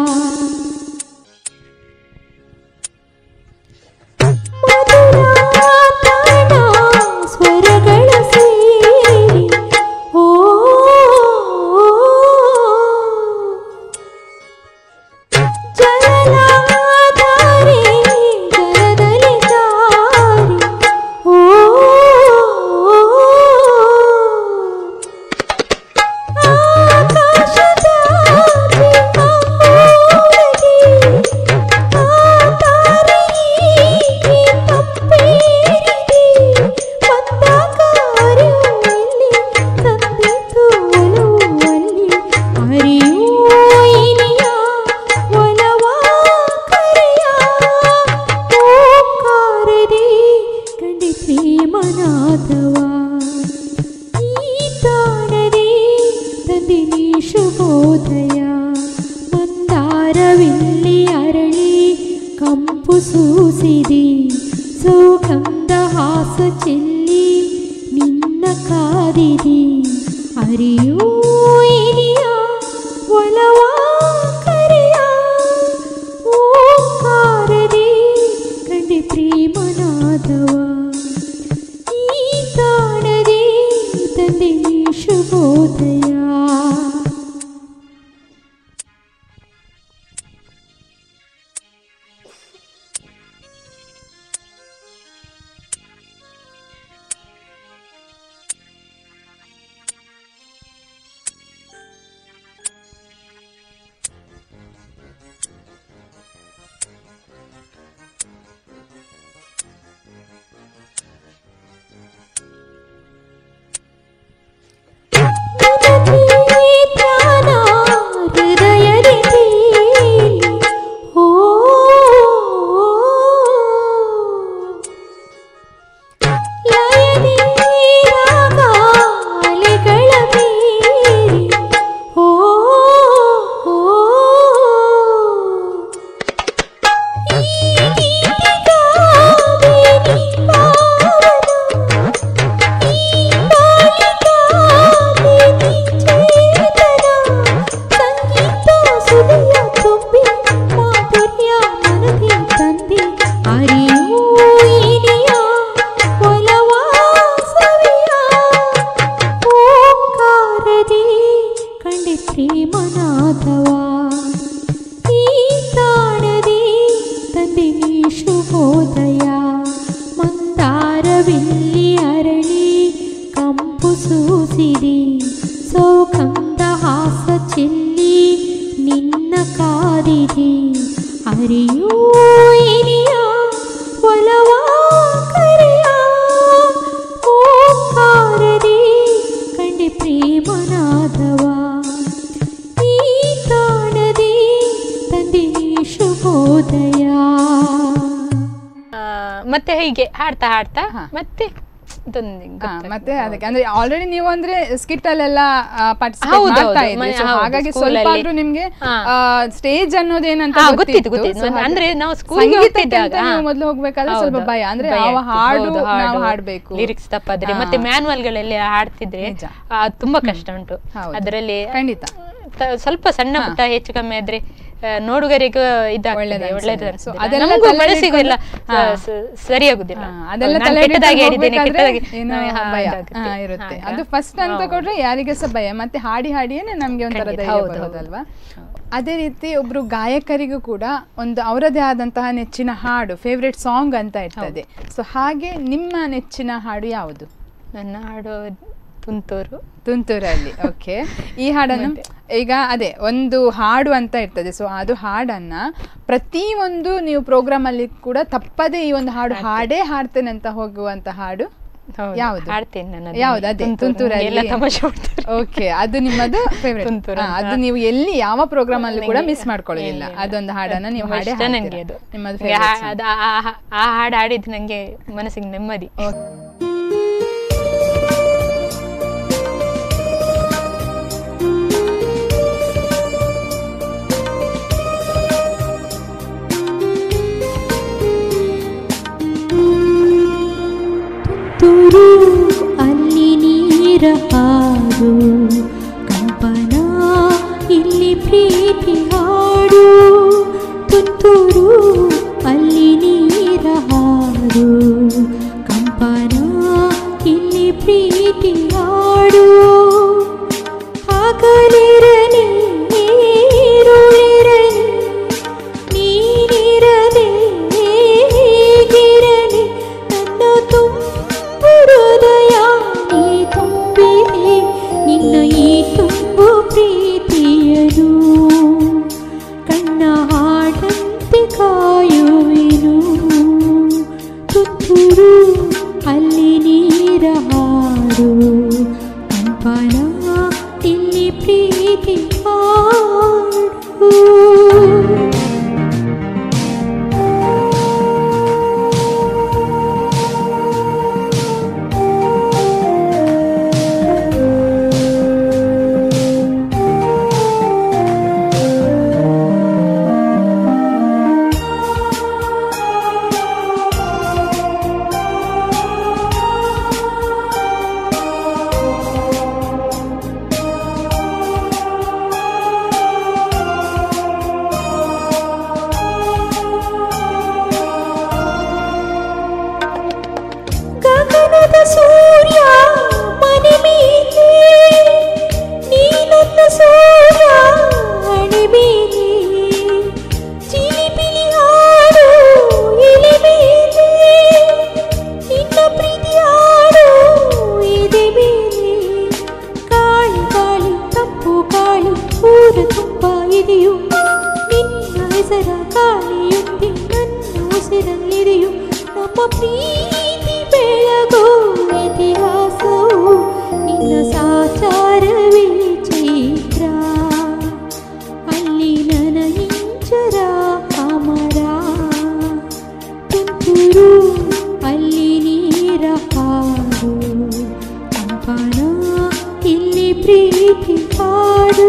ಮಧುರಾತನ ಸ್ವರಗಳ ಸೇರಿ ಓ ಜಲಧಾರೆ ಜಲದಲ್ಲಿ ಜಾರಿ ಓ ಆಕಾಶದಾಚೆ ಅಹೋರಗಿ ಆ ತಾರೆಯೀಗೆ ತಪ್ಪೇರಿದೆ ಬಂದಾಕಾರ್ಯದಲ್ಲಿ ತಂದಿತು ಒಲುವಲ್ಲಿ ಅರಿಯೋ ಇನಿಯ ಒಲವ ಕರೆಯ ಓಂಕಾರದಿ ಕಂಡೆ ಪ್ರೇಮನಾದವ ಈ ತಾಣದಿ ತಂದೆ ನೀ ಶುಭೋದಯ ಮಂದಾರವಿಲ್ಲಿ ಅರಳಿ ಕಂಪು ಸೂಸಿದೆ ಸೌಗಂಧ ಹಾಸ ಚೆಲ್ಲಿ ನಿನ್ನ ಕಾದಿದೆ ಅರಿಯೋ ಇನಿಯ ಒಲವ ಕರೆಯ ಓಂಕಾರದಿ ಕಂಡೆ ಪ್ರೇಮನಾದವ ಈ ತಾಣದಿ ತಂದೆ ನೀ ಶುಭೋದಯ ಧ್ಯಾನ ಹೃದಯದಿ ತೇಲಿ ಓ ಲಯದಿ ರಾಗ ಅಲೆಗಳ ಮೀರಿ ಓ ಈ ಗೀತಿಗಾದೆ ನೀ ಪಾವನ ಪ್ರೇಮನಾದವಾ ಈ ತಾಣದಿ ತಂದೆ ನೀ ಶುಭೋದಯ ಮಂದಾರವಿಲ್ಲಿ ಅರಳಿ ಕಂಪು ಸೂಸಿದೆ ಸೌಗಂಧ ಹಾಸ ಚೆಲ್ಲಿ ನಿನ್ನ ಕಾದಿದೆ ಅರಿಯೋ ಇನಿಯ ಒಲವ ಕರೆಯ ಓಂಕಾರದಿ ಕಂಡೆ ಪ್ರೇಮನಾದವ ಈ ತಾಣದಿ ತಂದೆ ನೀ ಶುಭೋದಯ ಆ, ಮತ್ತೆ ಹೀಗೆ ಹಾಡ್ತಾ ಹಾಡ್ತಾ ಹಾ. ಮತ್ತೆ ಇದೊಂದು ಹಾ, ಗೊತ್ತಾಗ್ತದೆ. ಮತ್ತೆ ಅದಕ್ಕೆ ಅಂದ್ರೆ ಆಲ್ರೆಡಿ ನೀವು ಅಂದ್ರೆ ಸ್ಕಿಟ್ ಅಲ್ಲೆಲ್ಲ ಪಾರ್ಟಿಸಿಪೇಟ್ ಹೌದು, ಮಾಡ್ತಾ ಹೌದು. ಇದ್ರಿ ಮನೆ- So ಹೌದು, ಹಾಗಾಗಿ school ಸ್ವಲ್ಪ ಅಲ್ಲಿ. ಆದ್ರೂ ನಿಮ್ಗೆ ಹಾ. ಸ್ಟೇಜ್ ಅನ್ನೋದೇನಂತ ಹಾ, ಗೊತ್ತಿತ್ತು. ಗೊತ್ತಿತ್ತು, ಗೊತ್ತಿತ್ತು. So ಹಾಗೆ ಅಂದ್ರೆ ನಾವು school ಗೆ ಸಂಗೀತಕ್ಕೆ ಹೋಗ್ತಿದ್ದಾಗ, ಅಂತ ನೀವು ಹಾ. ಮೊದಲು ಹೋಗ್ಬೇಕಾದ್ರೆ ಸ್ವಲ್ಪ ಹೌದು. ಭಯ ಅಂದ್ರೆ ಭಯ ಯಾವ ಆಗ್ತಿತ್ತು. ಹಾಡು ಹೌದು, ನಾವು ಹಾಡು, ಹಾಡ್ಬೇಕು ಲಿರಿಕ್ಸ್ ತಪ್ಪಾದ್ರೆ ಹಾ. ಮತ್ತೆ ಮ್ಯಾನ್ಯಲ್ಗಳೆಲ್ಲ ಹಾಡ್ತಿದ್ರೆ ನಿಜ. ಆ, ತುಂಬಾ ಕಷ್ಟ ಉಂಟು ಹೌದು. ಅದರಲ್ಲಿ ಖಂಡಿತ. ತ- ಸ್ವಲ್ಪ ಸಣ್ಣ ಹಾ. ಪುಟ್ಟ ಹೆಚ್ಚು ಕಮ್ಮಿ ಆದ್ರೆ ಆ, ನೋಡುಗರಿಗೂ ಇದಾಗ್ತದೆ ಒಳ್ಳೇದು ಒಳ್ಳೇದು ಅನ್ಸುತ್ತೆ. So ಅನ್ಸುತ್ತೆ ಅದೆಲ್ಲ ನಮಗೂ ತಲೆಯಲ್ಲಿ ಮನಸ್ಸಿಗೆಲ್ಲ ಇಟ್ಕೊಂಡು- ಹಾ. ಸರಿಯಾಗುದಿಲ್ಲ ಹಾ, ಅದೆಲ್ಲ ನಾನು ತಲೆ ಕೆಟ್ಟದಾಗಿ ಹೇಳಿದ್ದೇನೆ ಕೆಟ್ಟದಾಗಿ ಏನೋ ನನಗೆ ಹಾ, ಭಯ ಇದಾಗುತ್ತೆ. ಹಾ, ಇರುತ್ತೆ ಹಾಗ. ಅದು ಫಸ್ಟ್ ಅಂತ ಹೌದು. ಕೊಟ್ರೆ ಯಾರಿಗೆ ಸಹ ಭಯ ಮತ್ತೆ ಹಾಡಿ ಹಾಡಿಯೇನೆ ನಮ್ಗೆ ಒಂಥರ ಖಂಡಿತ, ಧೈರ್ಯ ಹೌದು, ಬರೋದಲ್ವಾ ಅದೇ ರೀತಿ ಒಬ್ರು ಗಾಯಕರಿಗೂ ಕೂಡ ಒಂದು ಅವರದೇ ಆದಂತಹ ನೆಚ್ಚಿನ ಹಾಡು ಫೇವ್ರೆಟ್ ಸಾಂಗ್ ಅಂತ ಇರ್ತದೆ ಸೊ ಹಾಗೆ ನಿಮ್ಮ ನೆಚ್ಚಿನ ಹಾಡು ಯಾವುದು ನನ್ನ ಹಾಡು ತುಂತೂರು ತುಂತೂರಲ್ಲಿ ಓಕೆ ಈ ಹಾಡನ್ನು ಈಗ ಅದೇ ಒಂದು ಹಾಡು ಅಂತ ಇರ್ತದೆ ಸೊ ಅದು ಹಾಡನ್ನ ಪ್ರತಿ ಒಂದು ನೀವು ಪ್ರೋಗ್ರಾಮ್ ಅಲ್ಲಿ ಕೂಡ ತಪ್ಪದೇ ಈ ಒಂದು ಹಾಡು ಹಾಡೇ ಹಾಡ್ತೇನೆ ಅಂತ ಹೋಗುವಂತ ಹಾಡು ಹೌದು, ಯಾವುದು ಹಾಡ್ತೇನೆ ನಾನು ಅದನ್ನೇ. ಯಾವ್ದು ಅದೇ ತುಂತೂರು. ತುಂತೂರಲ್ಲಿ ಎಲ್ಲ ತಮಾಷೆ ಮಾಡ್ತಾರೆ. ಓಕೆ ಅದು ನಿಮ್ಮದು ಫೇವ್ರೆಟ್ ತುಂತೂರು ಅಂತ. ಅದು ನೀವು ಎಲ್ಲಿ ಯಾವ ಪ್ರೋಗ್ರಾಮ್ ಅಲ್ಲಿ ಕೂಡ ನಂಗೆ ಮಿಸ್ ಮಾಡ್ಕೊಳ್ಳೋದಿಲ್ಲ ಇಲ್ಲ, ಇಲ್ಲ. ಅದೊಂದು ಹಾಡನ್ನ ನೀವು ತುಂಬಾ ಹಾಡೇ ಇಷ್ಟ ನಂಗೆ ಹಾಡ್ತೀರಾ. ಅದು ನಿಮ್ಮದು ನಂಗೆ favorite ಆ- song. ಅದು ಆ- ಆ- ಆ ಹಾಡು ಹಾಡಿದ್ದು ನಂಗೆ ಮನಸ್ಸಿಗೆ ನೆಮ್ಮದಿ ತುಂತುರು ಅಲ್ಲಿ ನೀರ ಹಾಡು ಕಂಪನ ಇಲ್ಲಿ ಪ್ರೀತಿ ಹಾಡು ತುಂತುರು ಅಲ್ಲಿ ನೀರ ಹಾಡು ಕಂಪನ ಇಲ್ಲಿ ಪ್ರೀತಿ ಹಾಡು ಹಗಲಿರಲಿ ನೀರುಳಿರಲಿ ನೀನಿರದೆ ಹೇಗಿರಲಿ ನನ್ನ ತುಂಬು ಹೃದಯ ನೀ ತುಂಬಿದೆ ನಿನ್ನ ಈ ತುಂಬು ಪ್ರೀತಿಯನು ಕಣ್ಣ ಹಾಡಂತೆ ಕಾಯುವೆನು ತುತ್ತೂರು ಅಲ್ಲಿ ನೀರ ಹಾಡು ಕಂಪನ ಇಲ್ಲಿ ಪ್ರೀತಿ ಹಾಡು ಗಗನದ ಸೂರ್ಯ ಮನೆ ಮೇಲೆ ನೀನನ್ನ ಸೂರ್ಯ ಹಣೆ ಮೇಲೆ ಚಿಲಿಪಿಲಿ ಹಾಡು ಎಲೆ ಮೇಲೆ ನಿನ್ನ ಪ್ರೀತಿ ಹಾಡು ಎದೆ ಮೇಲೆ ಗಾಳಿ ಗಾಳಿ ತಂಪು ಗಾಳಿ ಊರ ತುಂಬ ಇದೆಯು ನಿನ್ನ ಹೆಸರ ಗಾಳಿಯೊಂದಿ ನನ್ನ ಉಸಿರಲ್ಲಿದೆಯು ನಮ್ಮ ಪ್ರೀತಿ ಬೆಳಗೋ ಇತಿಹಾಸವು ನಿನ್ನ ಸಾಚಾರವೇ ಚೈತ್ರ ಅಲ್ಲಿ ನನ ಇಂಚರ ಅಮರ ತುಂತುರು ಅಲ್ಲಿ ನೀರ ಹಾಡು ಕಂಪನ ಇಲ್ಲಿ ಪ್ರೀತಿ ಹಾಡು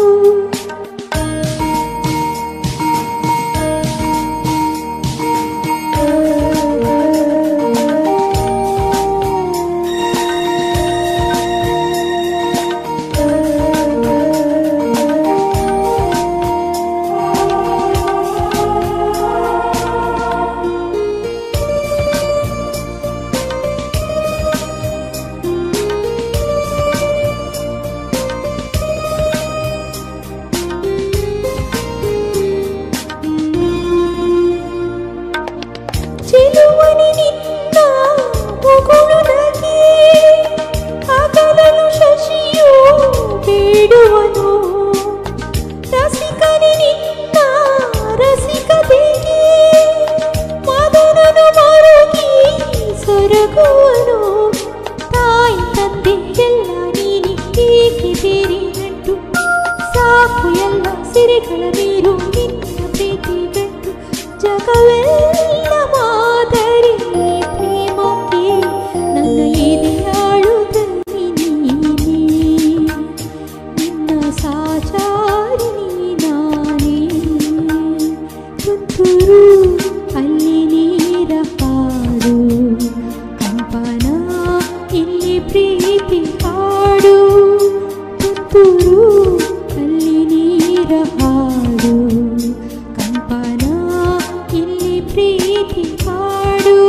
ಚೆಲುವನಿ ನಿನ್ನ ಮುಗುಳು ನಗೆ ಹಗಲನು ಶಶಿಯು ಬೇಡುವನು ರಸಿಕನಿ ನಿನ್ನ ರಸಿಕತೆಗೆ ಮದನನು ಮರುಗಿ ಸೊರಗುವನು ತಾಯಿ ತಂದೆ ಎಲ್ಲ ನೀನಿ ಏಕೆ ಬೇರೆ ಗಂಟು ಸಾಕು ಎಲ್ಲ ಸಿರಿಗಳ ನೀರು ನಿನ್ನ ಪ್ರೀತಿ ಗಂಟು ಜಗವೆಲ್ಲ ಮಾದರಿ ಈ ಪ್ರೇಮಕ್ಕೆ ನನ್ನ ಎದೆಯಾಳುತ್ತಲಿ ನೀನೇ ನಿನ್ನ ಸಾಚಾರಿ ನಾನೇ ತುಂತುರು ಅಲ್ಲಿ ನೀರ ಹಾಡು ಕಂಪನ ಇಲ್ಲಿ ಪ್ರೀತಿ ಹಾಡು ತುಂತುರು ಅಲ್ಲಿ ನೀರ ಹಾಡು ಕಂಪನ ಇಲ್ಲಿ ಪ್ರೀತಿ ಹಾಡು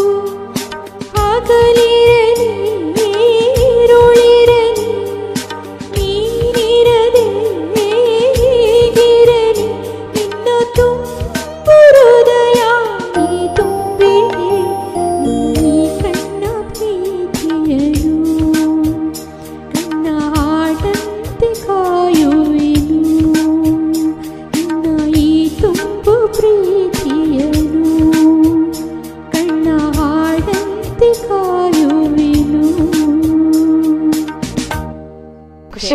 ಹಗಲಿರಲಿ ನೀರುಳಿರಲಿ ನೀನಿರದೆ ಹೇಗಿರಲಿ ನಿನ್ನ ತುಂಬು ಹೃದಯ ನೀ ತುಂಬಿದೆ ಈ ಕಣ್ಣ ಪ್ರೀತಿಯನು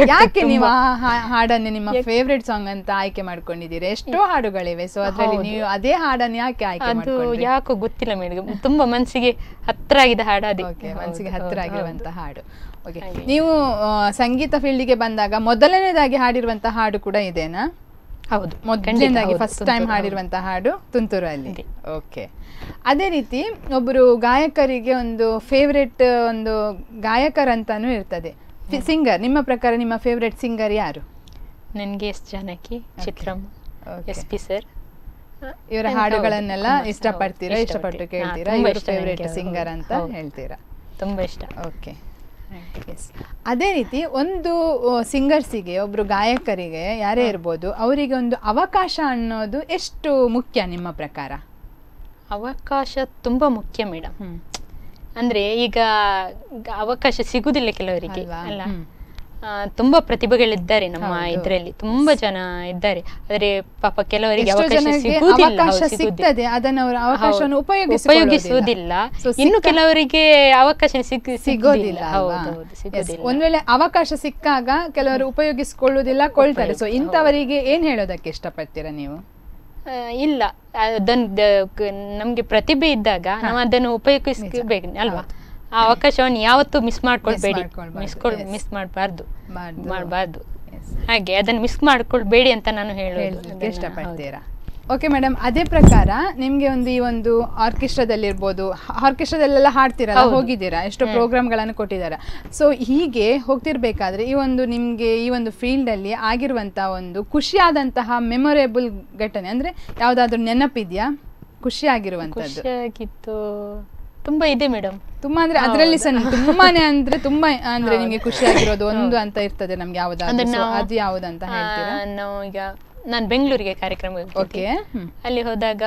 ಯಾಕೆ ನೀವು ತುಂಬಾ. ಆ ಹಾ- ಹಾಡನ್ನೇ ನಿಮ್ಮ ಫೇವ್ರೆಟ್ ಸಾಂಗ್ ಅಂತ ಆಯ್ಕೆ ಮಾಡ್ಕೊಂಡಿದ್ದೀರಿ ಎಷ್ಟೋ ಹಾಡುಗಳಿವೆ ಸೊ ಅದ್ರಲ್ಲಿ ಹೌದು. ನೀವು ಅದೇ ಹಾಡನ್ನ ಯಾಕೆ ಆಯ್ಕೆ ಅದು ಮಾಡ್ಕೊಂಡ್ರಿ ಯಾಕೋ ಗೊತ್ತಿಲ್ಲ ಮೇಡಮ್ ತುಂಬಾ ಮನಸ್ಸಿಗೆ ಹತ್ರ ಆಗಿದ ಹಾಡು ಅದೇ ಓಕೆ ಹೌದು, ಮನಸ್ಸಿಗೆ ಹೌದು, ಹತ್ತಿರ ಹೌದು. ಆಗಿರುವಂತ ಹಾಡು ಓಕೆ ಹಾಗೆ. ನೀವು ಆ, ಸಂಗೀತ ಫೀಲ್ಡಿಗೆ ಬಂದಾಗ ಮೊದಲನೇದಾಗಿ ಹಾಡಿರುವಂತ ಹಾಡು ಕೂಡ ಇದೆನಾ ಹೌದು ಖಂಡಿತ ಮೊದಲನೇದಾಗಿ ಹೌದು, ಫಸ್ಟ್ ಟೈಮ್ ತುಂತುರು, ಹಾಡಿರುವಂತ ಹಾಡು ತುಂತುರಲ್ಲಿ ಇದೆ. ಓಕೆ ಅದೇ ರೀತಿ ಒಬ್ಬರು ಗಾಯಕರಿಗೆ ಒಂದು ಫೇವ್ರೆಟ್ ಒಂದು ಗಾಯಕರಂತಾನೂ ಇರ್ತದೆ ಸಿಂಗರ್ ನಿಮ್ಮ ಪ್ರಕಾರ ನಿಮ್ಮ ಫೇವ್ರೆಟ್ ಸಿಂಗರ್ ಯಾರು ನನ್ಗೆ S Janaki Chitramma Okay. S P sir ಇವರ ಹೌದು, ಹಾಡುಗಳನ್ನೆಲ್ಲ ಹೌದು, ಇಷ್ಟಪಡ್ತೀರಾ ಹೌದು, ಇಷ್ಟಪಟ್ಟು ಇಷ್ಟಪಡ್ತೀನಿ. ಹಾ, ಕೇಳ್ತೀರಾ ತುಂಬಾ ಇವರು ಇಷ್ಟ ನನಗೆ ಫೇವ್ರೆಟ್ ಅವರು. ಸಿಂಗರ್ ಅಂತ ಹೌದು. ಹೇಳ್ತೀರಾ ತುಂಬಾ ಇಷ್ಟ ಓಕೆ ಎಸ್ ಅದೇ ರೀತಿ ಒಂದು ಸಿಂಗರ್ಸಿಗೆ ಒಬ್ರು ಗಾಯಕರಿಗೆ ಯಾರೇ ಇರ್ಬೋದು ಅವರಿಗೆ ಒಂದು ಅವಕಾಶ ಅನ್ನೋದು ಎಷ್ಟು ಮುಖ್ಯ ನಿಮ್ಮ ಪ್ರಕಾರ ಅವಕಾಶ ತುಂಬಾ ಮುಖ್ಯ ಮೇಡಮ್ ಅಂದ್ರೆ ಈಗ ಗ- ಅವಕಾಶ ಸಿಗುದಿಲ್ಲ ಕೆಲವರಿಗೆ ಅಲ್ವಾ? ಅಲ್ಲ ಹ್ಮ್. ಆ, ತುಂಬಾ ಪ್ರತಿಭೆಗಳಿದ್ದಾರೆ ನಮ್ಮ ಹೌದು. ಇದರಲ್ಲಿ ತುಂಬಾ ಜನ ಇದ್ದಾರೆ ಆದ್ರೆ ಪಾಪ ಕೆಲವರಿಗೆ ಎಷ್ಟೋ ಅವಕಾಶ ಜನಕ್ಕೆ ಸಿಗುವುದಿಲ್ಲ ಅವಕಾಶ ಹೌದು, ಸಿಗುವುದಿಲ್ಲ. ಸಿಗ್ತದೆ ಅದನ್ನ ಅವರು ಅವಕಾಶವನ್ನು ಹೌದು. ಉಪಯೋಗಿಸಿಕೊಳ್ಳೋದಿಲ್ಲ. ಉಪಯೋಗಿಸುವುದಿಲ್ಲ So, ಇನ್ನು ಸಿಕ್ಕ- ಕೆಲವರಿಗೆ ಅವಕಾಶ ಸಿಗ್ ಸಿಗೋದಿಲ್ಲ ಹೌದು ಅಲ್ವಾ? ಹೌದು Yes. ಸಿಗೋದಿಲ್ಲ ಒಂದ್ ವೇಳೆ ಅವಕಾಶ ಸಿಕ್ಕಾಗ ಕೆಲವರು ಉಪಯೋಗಿಸಿಕೊಳ್ಳುವುದಿಲ್ಲ ಕೊಳ್ತಾರೆ ಸೊ ಉಪಯೋಗಿಸಿ- ಇಂಥವರಿಗೆ ಏನ್ ಹೇಳೋದಕ್ಕೆ ಇಷ್ಟಪಡ್ತೀರಾ ನೀವು ಆ, ಇಲ್ಲ ಅದನ್ನ ದ- ಕ- ನಮ್ಗೆ ಪ್ರತಿಭೆ ಇದ್ದಾಗ ನಾವು ಅದನ್ನು ಉಪಯೋಗಿಸ್ಬೇಕು ಅಲ್ವಾ ಆ ಅವಕಾಶವನ್ನು ಯಾವತ್ತೂ ಮಿಸ್ ಮಾಡ್ಕೊಳ್ಬೇಡಿ ಮಾಡ್ಕೊಳ್ಬಾರ್ದು, ಮಿಸ್ yes. ಮಿಸ್ ಮಾಡಬಾರ್ದು ಮಾಡ್ದು. ಮಾಡಬಾರ್ದು Yes. ಹಾಗೆ ಅದನ್ನು ಮಿಸ್ ಮಾಡ್ಕೊಳ್ಬೇಡಿ ಅಂತ ನಾನು ಹೇಳೋದು ಹೇಳಲಿಕ್ಕೆ ಅದನ್ನ- ಇಷ್ಟಪಡ್ತೀರಾ ಓಕೆ ಮೇಡಮ್ ಅದೇ ಪ್ರಕಾರ ನಿಮ್ಗೆ ಒಂದು ಈ ಒಂದು ಆರ್ಕೆಸ್ಟ್ರಾದಲ್ಲಿರ್ಬೋದು ಆರ್ಕೆಸ್ಟ್ರಾದಲ್ಲೆಲ್ಲ ಹಾಡ್ತಿರಲ್ಲ ಹೌದು. ಹೋಗಿದ್ದೀರಾ ಎಷ್ಟೋ ಪ್ರೋಗ್ರಾಮ್ಗಳನ್ನು ಕೊಟ್ಟಿದ್ದಾರೆ ಸೊ ಹೀಗೆ ಹೋಗ್ತಿರ್ಬೇಕಾದ್ರೆ ಈ ಒಂದು ನಿಮ್ಗೆ ಈ ಒಂದು ಫೀಲ್ಡ್ ಅಲ್ಲಿ ಆಗಿರುವಂತಹ ಒಂದು ಖುಷಿಯಾದಂತಹ ಮೆಮೊರೇಬಲ್ ಘಟನೆ ಅಂದ್ರೆ ಯಾವ್ದಾದ್ರು ನೆನಪಿದ್ಯಾ ಖುಷಿ ಆಗಿರುವಂತದ್ದು ಖುಷಿಯಾಗಿತ್ತು ತುಂಬಾ ಇದೆ ಮೇಡಮ್ ತುಂಬಾ ಅಂದ್ರೆ ಅದರಲ್ಲಿ ಸಣ್ಣ ತುಂಬಾನೇ ಅಂದ್ರೆ ತುಂಬಾ ಅಂದ್ರೆ ನಿಮ್ಗೆ ಖುಷಿ ಆಗಿರೋದು ಒಂದು ಅಂತ ಇರ್ತದೆ ನಮ್ಗೆ ಯಾವ್ದಾದ್ರು ಅಂದ್ರೆ So, ನಾವು- ಅದು ಯಾವ್ದಂತ ಹೇಳ್ತೀರಾ ನಾವು ಈಗ ನಾನು ಬೆಂಗಳೂರಿಗೆ ಕಾರ್ಯಕ್ರಮ ಓಕೆ ಅಲ್ಲಿ ಹೋದಾಗ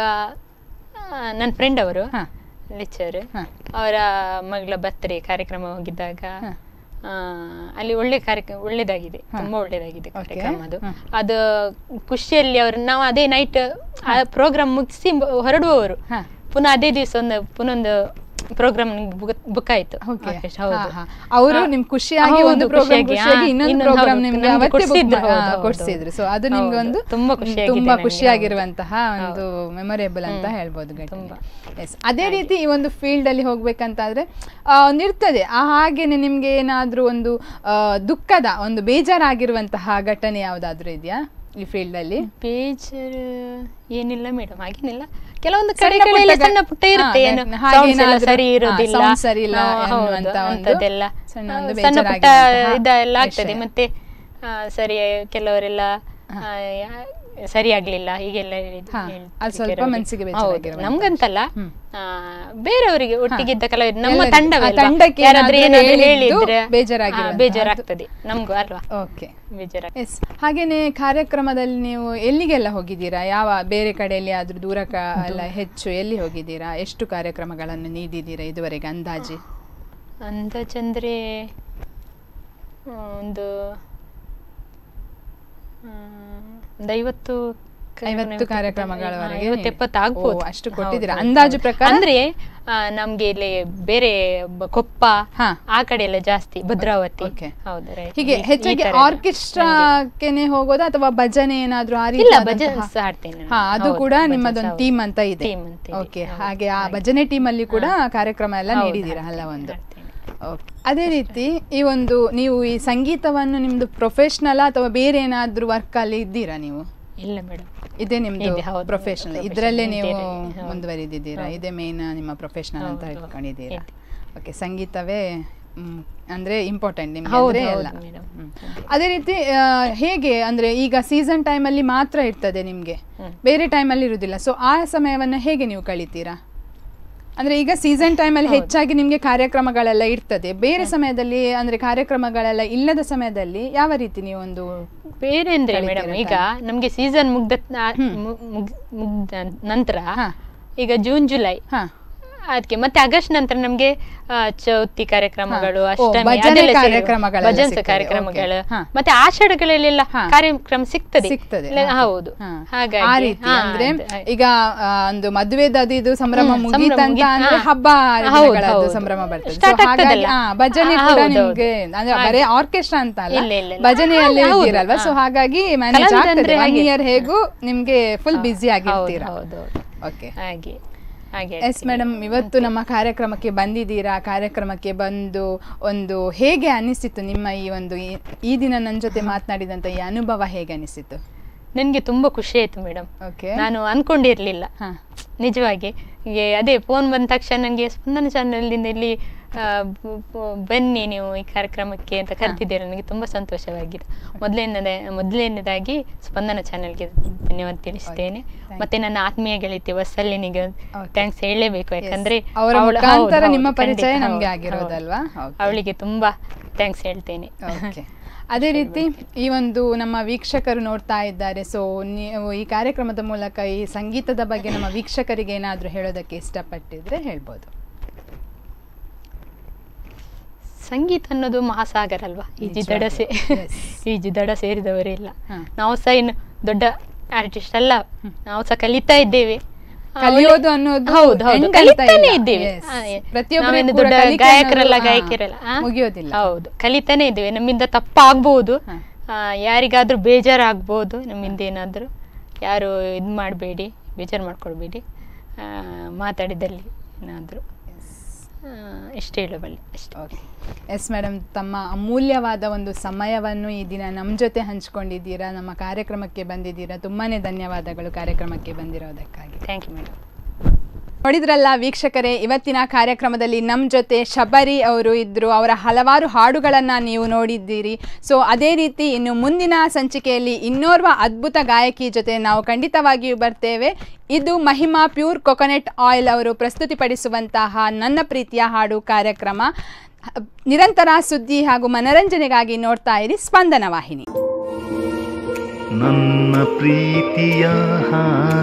ನನ್ನ ಫ್ರೆಂಡ್ ಅವರು ಹಾ ಲೆಕ್ಚರ್ ಹಾ. ಅವರ ಮಗಳ ಬರ್ತ್ಡೇ ಕಾರ್ಯಕ್ರಮ ಹೋಗಿದ್ದಾಗ ಹಾ. ಆ, ಅಲ್ಲಿ ಒಳ್ಳೆ ಕಾರ್ಯಕ್ರಮ ಒಳ್ಳೇದಾಗಿದೆ ತುಂಬಾ ಒಳ್ಳೇದಾಗಿದೆ Okay. ಕಾರ್ಯಕ್ರಮ ಅದು ಹಾ. ಅದು ಖುಷಿಯಲ್ಲಿ ಅವರು ನಾವು ಅದೇ ನೈಟ್ ಆ ಪ್ರೋಗ್ರಾಮ್ ಮುಗಿಸಿ ಹೊರಡುವವರು ಹಾ. ಪುನಃ ಅದೇ ದಿವಸ ಒಂದು ಪುನೊಂದು ಪ್ರೋಗ್ರಾಮ್ ಬುಕ್ ಆಯ್ತು Okay. ಆರ್ಕೆಸ್ಟ್ರಾ, ಹೌದು ಹಾ, ಹಾ. ಅವರು ಹಾ. ನಿಮ್ ಖುಷಿಯಾಗಿ ಹೌದು, ಒಂದು program ಖುಷಿಯಾಗಿ, ಖುಷಿಯಾಗಿ ಹಾ, ಇನ್ನೊಂದು ಇನ್ನೊಂದು program ಹೌದು, ನಿಮ್ಗೆ ನಮ್ಗೆ ಅವತ್ತೇ book ಕೊಡ್ಸಿದ್ರು, ಮಾ- ಹೌದು, ಹೌದು, ಕೊಡ್ಸಿದ್ರು ಸೊ ಅದು ಹೌದು. ನಿಮ್ಗೆ ಒಂದು ತುಂಬಾ ಖುಷಿಯಾಗಿದೆ ತುಂಬಾ ನಂಗೆ, ಖುಷಿಯಾಗಿರುವಂತಹ ಹೌದು. ಒಂದು ಮೆಮೊರೇಬಲ್ ಅಂತ ಹೇಳ್ಬೋದು ಘಟನೆ ತುಂಬಾ. ಎಸ್ ಅದೇ ರೀತಿ ಈ ಒಂದು ಫೀಲ್ಡ್ ಅಲ್ಲಿ ಹೋಗ್ಬೇಕಂತಾದ್ರೆ ಆ, ಒಂದು ಇರ್ತದೆ ಆ ಹಾಗೇನೆ ನಿಮ್ಗೆ ಏನಾದ್ರೂ ಒಂದು ಆ, ದುಃಖದ ಒಂದು ಬೇಜಾರಾಗಿರುವಂತಹ ಘಟನೆ ಯಾವ್ದಾದ್ರು ಇದೆಯಾ ಈ ಫೀಲ್ಡ್ ಅಲ್ಲಿ ಬೇಜಾರು ಏನಿಲ್ಲ ಮೇಡಮ್ ಹಾಗೇನಿಲ್ಲ ಕೆಲವೊಂದು ಸಣ್ಣ ಕಡೆಗಳಲ್ಲಿ ಪುಟ್ಟ ಸಣ್ಣ ಪುಟ್ಟ ಇರುತ್ತೆ ಹಾ, ಏನು ಹಾಗೆ sounds ಎಲ್ಲ ಏನಾದ್ರೂ- ಸರಿ ಹಾ, ಇರೋದಿಲ್ಲ sound ಸರಿ ಇಲ್ಲ ಹಾ, ಹೌದು, ಅನ್ನುವಂತ ಒಂದು ಅಂಥದ್ದೆಲ್ಲ ಸಣ್ಣ ಒಂದು ಸಣ್ಣ ಪುಟ್ಟ ಬೇಜಾರಾಗಿರುವಂತಹ ಇದೆಲ್ಲ ಆಗ್ತದೆ ವಿಷಯ. ಮತ್ತೆ ಆ, ಸರಿ ಕೆಲವರೆಲ್ಲ ಆ, ಯಾ- ಸರಿ ಆಗ್ಲಿಲ್ಲ ಹೀಗೆಲ್ಲ ಹೇಳಿದ್- ಹಾ, ಹೇಳ್ತಾರೆ ಅದು ಸ್ವಲ್ಪ ಕೆಲವರಿಗೆ. ಮನ್ಸಿಗೆ ಹೌದು, ಬೇಜಾರಾಗಿರುವಂತ ನಮ್ಗಂತಲ್ಲ ಹ್ಮ್. ಆ, ಬೇರೆಯವರಿಗೆ ಒಟ್ಟಿಗಿದ್ದ ಕಲಾವಿದರು ನಮ್ಮ ಎಲ್ಲರಿಗೂ. ತಂಡವೇ ಆ ಅಲ್ವಾ? ತಂಡಕ್ಕೆ ಯಾರಾದ್ರೂ ಏನಾದ್ರೂ ಏನಾದ್ರೂ ಹೇಳಿದ್ದು ಹೇಳಿದ್ರೆ ಬೇಜಾರಾಗಿರುವಂತಹದ್ದು. ಆ, ಬೇಜಾರಾಗ್ತದೆ ನಮ್ಗೂ ಅಲ್ವಾ ಓಕೆ ಬೇಜಾರಾಗ್ತದೆ ಎಸ್ ಹಾಗೇನೆ ಕಾರ್ಯಕ್ರಮದಲ್ಲಿ ನೀವು ಎಲ್ಲಿಗೆಲ್ಲ ಹೋಗಿದ್ದೀರಾ ಯಾವ ಬೇರೆ ಕಡೆಯಲ್ಲಿ ಆದ್ರೂ ದೂರ ಕ- ಎಲ್ಲ ಹೆಚ್ಚು ಎಲ್ಲಿ ಹೋಗಿದ್ದೀರಾ ಎಷ್ಟು ಕಾರ್ಯಕ್ರಮಗಳನ್ನು ನೀಡಿದ್ದೀರಾ ಇದುವರೆಗೆ ಅಂದಾಜಿ ಅಂದಾಜಂದ್ರೆ ಆ, ಒಂದು ಆ, ಒಂದು ಐವತ್ತು ಐವತ್ತು ಕಾರ್ಯಕ್ರಮಗಳವರೆಗೆ ಐವತ್ತು ನೀಡಿ- ಎಪ್ಪತ್ತು ಆಗ್ಬೋದು ಓ, ಅಷ್ಟು ಹೌದು, ಕೊಟ್ಟಿದ್ದೀರಾ. ಹೌದು, ಅಂದಾಜು ಹೌದು. ಪ್ರಕಾರ? ಅಂದ್ರೆ ಆ, ನಮ್ಗೆ ಇಲ್ಲಿ ಬೇರೆ ಬ- ಕೊಪ್ಪ ಹಾ. ಆ ಕಡೆ ಎಲ್ಲ ಜಾಸ್ತಿ ಭದ್ರಾವತಿ Okay. ಹೌದು right. ಹೀಗೆ ಈ- ಈ ಹೆಚ್ಚಾಗಿ ತರ ಎಲ್ಲ. ಆರ್ಕೆಸ್ಟ್ರಾಕೆನೆ ಹೋಗೋದಾ ಅಥವಾ ಭಜನೆ ಏನಾದ್ರೂ ಆ ಇಲ್ಲ ರೀತಿಯಾದಂತಹ- ಭಜನೆ ಸಹ ಆಡ್ತೇನೆ ನಾನು. ಹಾ ಅದು ಹೌದು, ಕೂಡ ಭಜನೆ ನಿಮ್ಮದೊಂದು ಸಹ ಟೀಮ್ ಅಂತ ಇದೆ Team ಅಂತ ಇದೆ. ಓಕೆ ಹೌದು, ಹಾಗೆ ಆ ಹಾಗೆ. ಭಜನೆ ಟೀಮ್ ಅಲ್ಲಿ ಕೂಡ ಹಾ. ಕಾರ್ಯಕ್ರಮ ಎಲ್ಲ ಹೌದು, ನೀಡಿದ್ದೀರಾ ಅಲ್ಲ ಆಡ್ತೇನೆ, ಒಂದು ಆಡ್ತೇನೆ. ಓಕೆ ಅದೇ ರೀತಿ ಈ ಒಂದು ನೀವು ಈ ಸಂಗೀತವನ್ನು ನಿಮ್ದು ಪ್ರೊಫೆಷನಲ್ ಅಥವಾ ಬೇರೆ ಏನಾದ್ರೂ ವರ್ಕ್ ಅಲ್ಲಿ ಇದ್ದೀರಾ ನೀವು ಇಲ್ಲ ಮೇಡಮ್ ಇದೇ ನಿಮ್ದು ಇದೆ, ಹೌದು, ಪ್ರೊಫೆಷನಲ್ professional ಇದರಲ್ಲೇ ನೀವು ಇದ್ದೇನೆ, ಹೌದು. ಮುಂದುವರಿದಿದ್ದೀರಾ ಹೌದು. ಇದೇ ಮೇನ್ ನಿಮ್ಮ ಪ್ರೊಫೆಷನಲ್ ಅಂತ ಹೌದು, ಇಟ್ಕೊಂಡಿದ್ದೀರಾ ಇದೆ. ಓಕೆ ಸಂಗೀತವೇ ಮ್, ಅಂದ್ರೆ ಇಂಪಾರ್ಟೆಂಟ್ ನಿಮ್ಗೆ ಹೌದು, ಅಂದ್ರೆ ಹೌದು, ಎಲ್ಲ madam. ಹ್ಮ್. ಅದೇ. ಅದೇ ರೀತಿ ಆ, ಹೇಗೆ ಅಂದ್ರೆ ಈಗ ಸೀಸನ್ ಟೈಮಲ್ಲಿ ಮಾತ್ರ ಇರ್ತದೆ ನಿಮ್ಗೆ ಹ್ಮ್. ಬೇರೆ ಟೈಮಲ್ಲಿ ಇರುವುದಿಲ್ಲ ಸೊ ಆ ಸಮಯವನ್ನ ಹೇಗೆ ನೀವು ಕಳಿತೀರಾ ಅಂದ್ರೆ ಈಗ ಸೀಸನ್ ಟೈಮಲ್ಲಿ ಹೆಚ್ಚಾಗಿ ನಿಮ್ಗೆ ಕಾರ್ಯಕ್ರಮಗಳೆಲ್ಲ ಇರ್ತದೆ ಬೇರೆ ಸಮಯದಲ್ಲಿ ಅಂದ್ರೆ ಕಾರ್ಯಕ್ರಮಗಳೆಲ್ಲ ಇಲ್ಲದ ಸಮಯದಲ್ಲಿ ಯಾವ ರೀತಿ ನೀವು ಒಂದು ಬೇರೆ ಅಂದ್ರೆ ಕಳೀತೀರಾ ಮೇಡಮ್ ಈಗ ನಮ್ಗೆ ಸೀಸನ್ ಮುಗ್ದ ನ- ಮು- ಮುಗ್- ಮುಗ್ದ ನಂತರ ಹಾ. ಈಗ ಜೂನ್ ಜುಲೈ ಹಾ ಅದಕ್ಕೆ ಮತ್ತೆ ಆಗಸ್ಟ್ ನಂತರ ನಮ್ಗೆ ಆ, ಚೌತಿ ಕಾರ್ಯಕ್ರಮಗಳು ಹಾ. ಓ, ಅಷ್ಟಮಿ ಭಜನೆ ಅದೆಲ್ಲ ಸೇರಿ- ಕಾರ್ಯಕ್ರಮಗಳೆಲ್ಲ ಭಜನ್ಸ ಸಿಗ್ತದೆ. ಕಾರ್ಯಕ್ರಮಗಳು Okay. ಹಾ. ಮತ್ತೆ ಆಷಾಢಗಳಲ್ಲೆಲ್ಲ ಹಾ. ಕಾರ್ಯಕ್ರಮ ಸಿಗ್ತದೆ ಸಿಗ್ತದೆ ಇಲ್ಲ, ಹಾ. ಹೌದು ಹಾ. ಹಾಗಾಗಿ ಆ ರೀತಿ ಹಾ, ಅಂದ್ರೆ ಅದು, ಹಾಗೆ. ಈಗ ಆ, ಒಂದು ಮದುವೆದ ಅದು ಇದು ಸಂಭ್ರಮ ಹ್ಮ್, ಸಂಭ್ರಮ ಮುಗೀತಂತ ಮುಗೀತು, ಅಂದ್ರೆ ಹಾ. ಹಬ್ಬ ಹೌದು, ಹರಿದಿನಗಳದ್ದು ಹೌದು. ಸಂಭ್ರಮ ಬರ್ತದೆ So Start ಹಾಗಾಗಿ ಆಗ್ತದಲ್ಲ? ಆ, ಭಜನೆ ಹಾ, ಕೂಡ ಹೌದು, ನಿಮ್ಗೆ ಹೌದು. ಅಂದ್ರೆ ಹಾಗೆ. ಬರೀ ಆರ್ಕೆಸ್ಟ್ರಾ ಅಂತ ಅಲ್ಲ ಇಲ್ಲ, ಇಲ್ಲ, ಇಲ್ಲ. ಭಜನೆಯಲ್ಲಿ ಹೌದು, ಇದ್ದೀರಲ್ವಾ ಸೊ ಹಾ. ಹಾಗಾಗಿ ಮ್ಯಾನೇಜ್ ಕಲಾವಿದ ಆಗ್ತದೆ ಅಂದ್ರೆ ಒನ್ ಹಾಗೆ. ಇಯರ್ ಹೇಗೂ ನಿಮ್ಗೆ ಫುಲ್ ಹಾ, ಬ್ಯುಸಿ ಆಗಿರ್ತೀರಾ ಹೌದು, ಹೌದು. ಓಕೆ ಹಾಗೆ ಹಾಗೆ ಎಸ್ ಮೇಡಮ್ ಇವತ್ತು ನಮ್ಮ ಕಾರ್ಯಕ್ರಮಕ್ಕೆ ಬಂದಿದ್ದೀರಾ ಕಾರ್ಯಕ್ರಮಕ್ಕೆ ಬಂದು ಒಂದು ಹೇಗೆ ಅನಿಸಿತು ನಿಮ್ಮ ಈ ಒಂದು ಈ- ಈ ದಿನ ನನ್ನ ಜೊತೆ ಮಾತನಾಡಿದಂತ ಈ ಅನುಭವ ಹೇಗೆ ಅನಿಸಿತು ನನ್ಗೆ ತುಂಬಾ ಖುಷಿ ಆಯ್ತು ಮೇಡಮ್ ಓಕೆ ನಾನು ಅನ್ಕೊಂಡಿರ್ಲಿಲ್ಲ ಹಾ ನಿಜವಾಗಿ ಹೀಗೆ ಅದೇ ಫೋನ್ ಬಂದ ತಕ್ಷಣ ನನಗೆ ಸ್ಪಂದನ ಚಾನಲ್ನಿಂದ ಇಲ್ಲಿ ಆ, ಬ- ಬ- ಬನ್ನಿ ನೀವು ಈ ಕಾರ್ಯಕ್ರಮಕ್ಕೆ ಅಂತ ಕರೆದಿದ್ದೀರ ನನಗೆ ತುಂಬ ಸಂತೋಷವಾಗಿದೆ ಮೊದಲನೇದ ಮೊದಲನೇದಾಗಿ ಸ್ಪಂದನ ಚಾನಲ್ಗೆ ಧನ್ಯವಾದ ತಿಳಿಸ್ತೇನೆ thank ಮತ್ತೆ ನನ್ನ ಆತ್ಮೀಯ ಗೆಳತಿ ವತ್ಸಲಿನಿಗೆ Okay. ಥ್ಯಾಂಕ್ಸ್ ಹೇಳಲೇಬೇಕು ಯಾಕಂದ್ರೆ ಅವರ ಅವಳು- ಮುಖಾಂತರ ಹೌದು, ನಿಮ್ಮ ಹೌದು, ಪರಿಚಯ ಖಂಡಿತ, ನಮ್ಗೆ ಹೌದು, ಆಗಿರೋದಲ್ವಾ ಹೌದು. Okay. ಅವಳಿಗೆ ತುಂಬಾ ಥ್ಯಾಂಕ್ಸ್ ಹೇಳ್ತೇನೆ ಓಕೆ ಅದೇ ರೀತಿ ಈ ಒಂದು ನಮ್ಮ ವೀಕ್ಷಕರು ನೋಡ್ತಾ ಇದ್ದಾರೆ ಸೊ ನೀವು ಈ ಕಾರ್ಯಕ್ರಮದ ಮೂಲಕ ಈ ಸಂಗೀತದ ಬಗ್ಗೆ ನಮ್ಮ ವೀಕ್ಷಕರಿಗೆ ಏನಾದರೂ ಹೇಳೋದಕ್ಕೆ ಇಷ್ಟಪಟ್ಟಿದ್ರೆ ಹೇಳ್ಬೋದು ಸಂಗೀತ ಅನ್ನೋದು ಮಹಾಸಾಗರ ಅಲ್ವಾ ಈಜಿ ದಡ ಸೇ Yes. ಈಜಿ ದಡ ಸೇರಿದವರೇ ಇಲ್ಲ ಹ. ನಾವು ಸಹ ಇನ್ನು ದೊಡ್ಡ ಆರ್ಟಿಸ್ಟ್ ಅಲ್ಲ ನಾವು ಸಹ ಕಲಿತಾ ಇದ್ದೇವೆ ಆ, ಕಲಿಯೋದು ಒಳ್ಳೆ- ಅನ್ನೋದು ಹೌದು ಹೌದು end ಆಗ್ತಾ ಕಲಿತಾನೆ ಇಲ್ಲ. ಇದ್ದೇವೆ Yes. ಆ, ಏ, ಪ್ರತಿಯೊಬ್ಬರಿಗೂ ನಾವೇನು ಕೂಡ ದೊಡ್ಡ ಕಲಿಕೆ ಗಾಯಕರಲ್ಲ ಅನ್ನೋದು, ಆ, ಗಾಯಕಿರಲ್ಲ ಆ? ಮುಗಿಯೋದಿಲ್ಲ. ಹೌದು ಕಲಿತಾನೆ ಇದ್ದೇವೆ ನಮ್ಮಿಂದ ತಪ್ಪಾಗ್ಬೋದು ಹ. ಆ, ಯಾರಿಗಾದ್ರೂ ಬೇಜಾರಾಗ್ಬೋದು ನಮ್ಮಿಂದ ಏನಾದರೂ ಯಾರು ಇದು ಮಾಡಬೇಡಿ ಬೇಜಾರು ಮಾಡ್ಕೊಳ್ಬೇಡಿ ಆ, ಮಾತಾಡಿದಲ್ಲಿ ಏನಾದರೂ ಇಷ್ಟು ಹೇಳಬಲ್ಲೆ ಅಷ್ಟೇ ಓಕೆ ಎಸ್ ಮೇಡಮ್ ತಮ್ಮ ಅಮೂಲ್ಯವಾದ ಒಂದು ಸಮಯವನ್ನು ಈ ದಿನ ನಮ್ಮ ಜೊತೆ ಹಂಚ್ಕೊಂಡಿದ್ದೀರಾ ನಮ್ಮ ಕಾರ್ಯಕ್ರಮಕ್ಕೆ ಬಂದಿದ್ದೀರಾ ತುಂಬಾ ಧನ್ಯವಾದಗಳು ಕಾರ್ಯಕ್ರಮಕ್ಕೆ ಬಂದಿರೋದಕ್ಕಾಗಿ ಥ್ಯಾಂಕ್ ಯು ಮೇಡಮ್ ನೋಡಿದ್ರಲ್ಲ ವೀಕ್ಷಕರೇ ಇವತ್ತಿನ ಕಾರ್ಯಕ್ರಮದಲ್ಲಿ ನಮ್ಮ ಜೊತೆ ಶಬರಿ ಅವರು ಇದ್ದರು ಅವರ ಹಲವಾರು ಹಾಡುಗಳನ್ನು ನೀವು ನೋಡಿದ್ದೀರಿ ಸೊ ಅದೇ ರೀತಿ ಇನ್ನು ಮುಂದಿನ ಸಂಚಿಕೆಯಲ್ಲಿ ಇನ್ನೋರ್ವ ಅದ್ಭುತ ಗಾಯಕಿ ಜೊತೆ ನಾವು ಖಂಡಿತವಾಗಿಯೂ ಬರ್ತೇವೆ ಇದು ಮಹಿಮಾ ಪ್ಯೂರ್ ಕೊಕೊನೆಟ್ ಆಯಿಲ್ ಅವರು ಪ್ರಸ್ತುತಿಪಡಿಸುವಂತಹ ನನ್ನ ಪ್ರೀತಿಯ ಹಾಡು ಕಾರ್ಯಕ್ರಮ ನಿರಂತರ ಸುದ್ದಿ ಹಾಗೂ ಮನರಂಜನೆಗಾಗಿ ನೋಡ್ತಾ ಇರಿ ಸ್ಪಂದನ ವಾಹಿನಿ ನನ್ನ ಪ್ರೀತಿಯ ಹಾಡು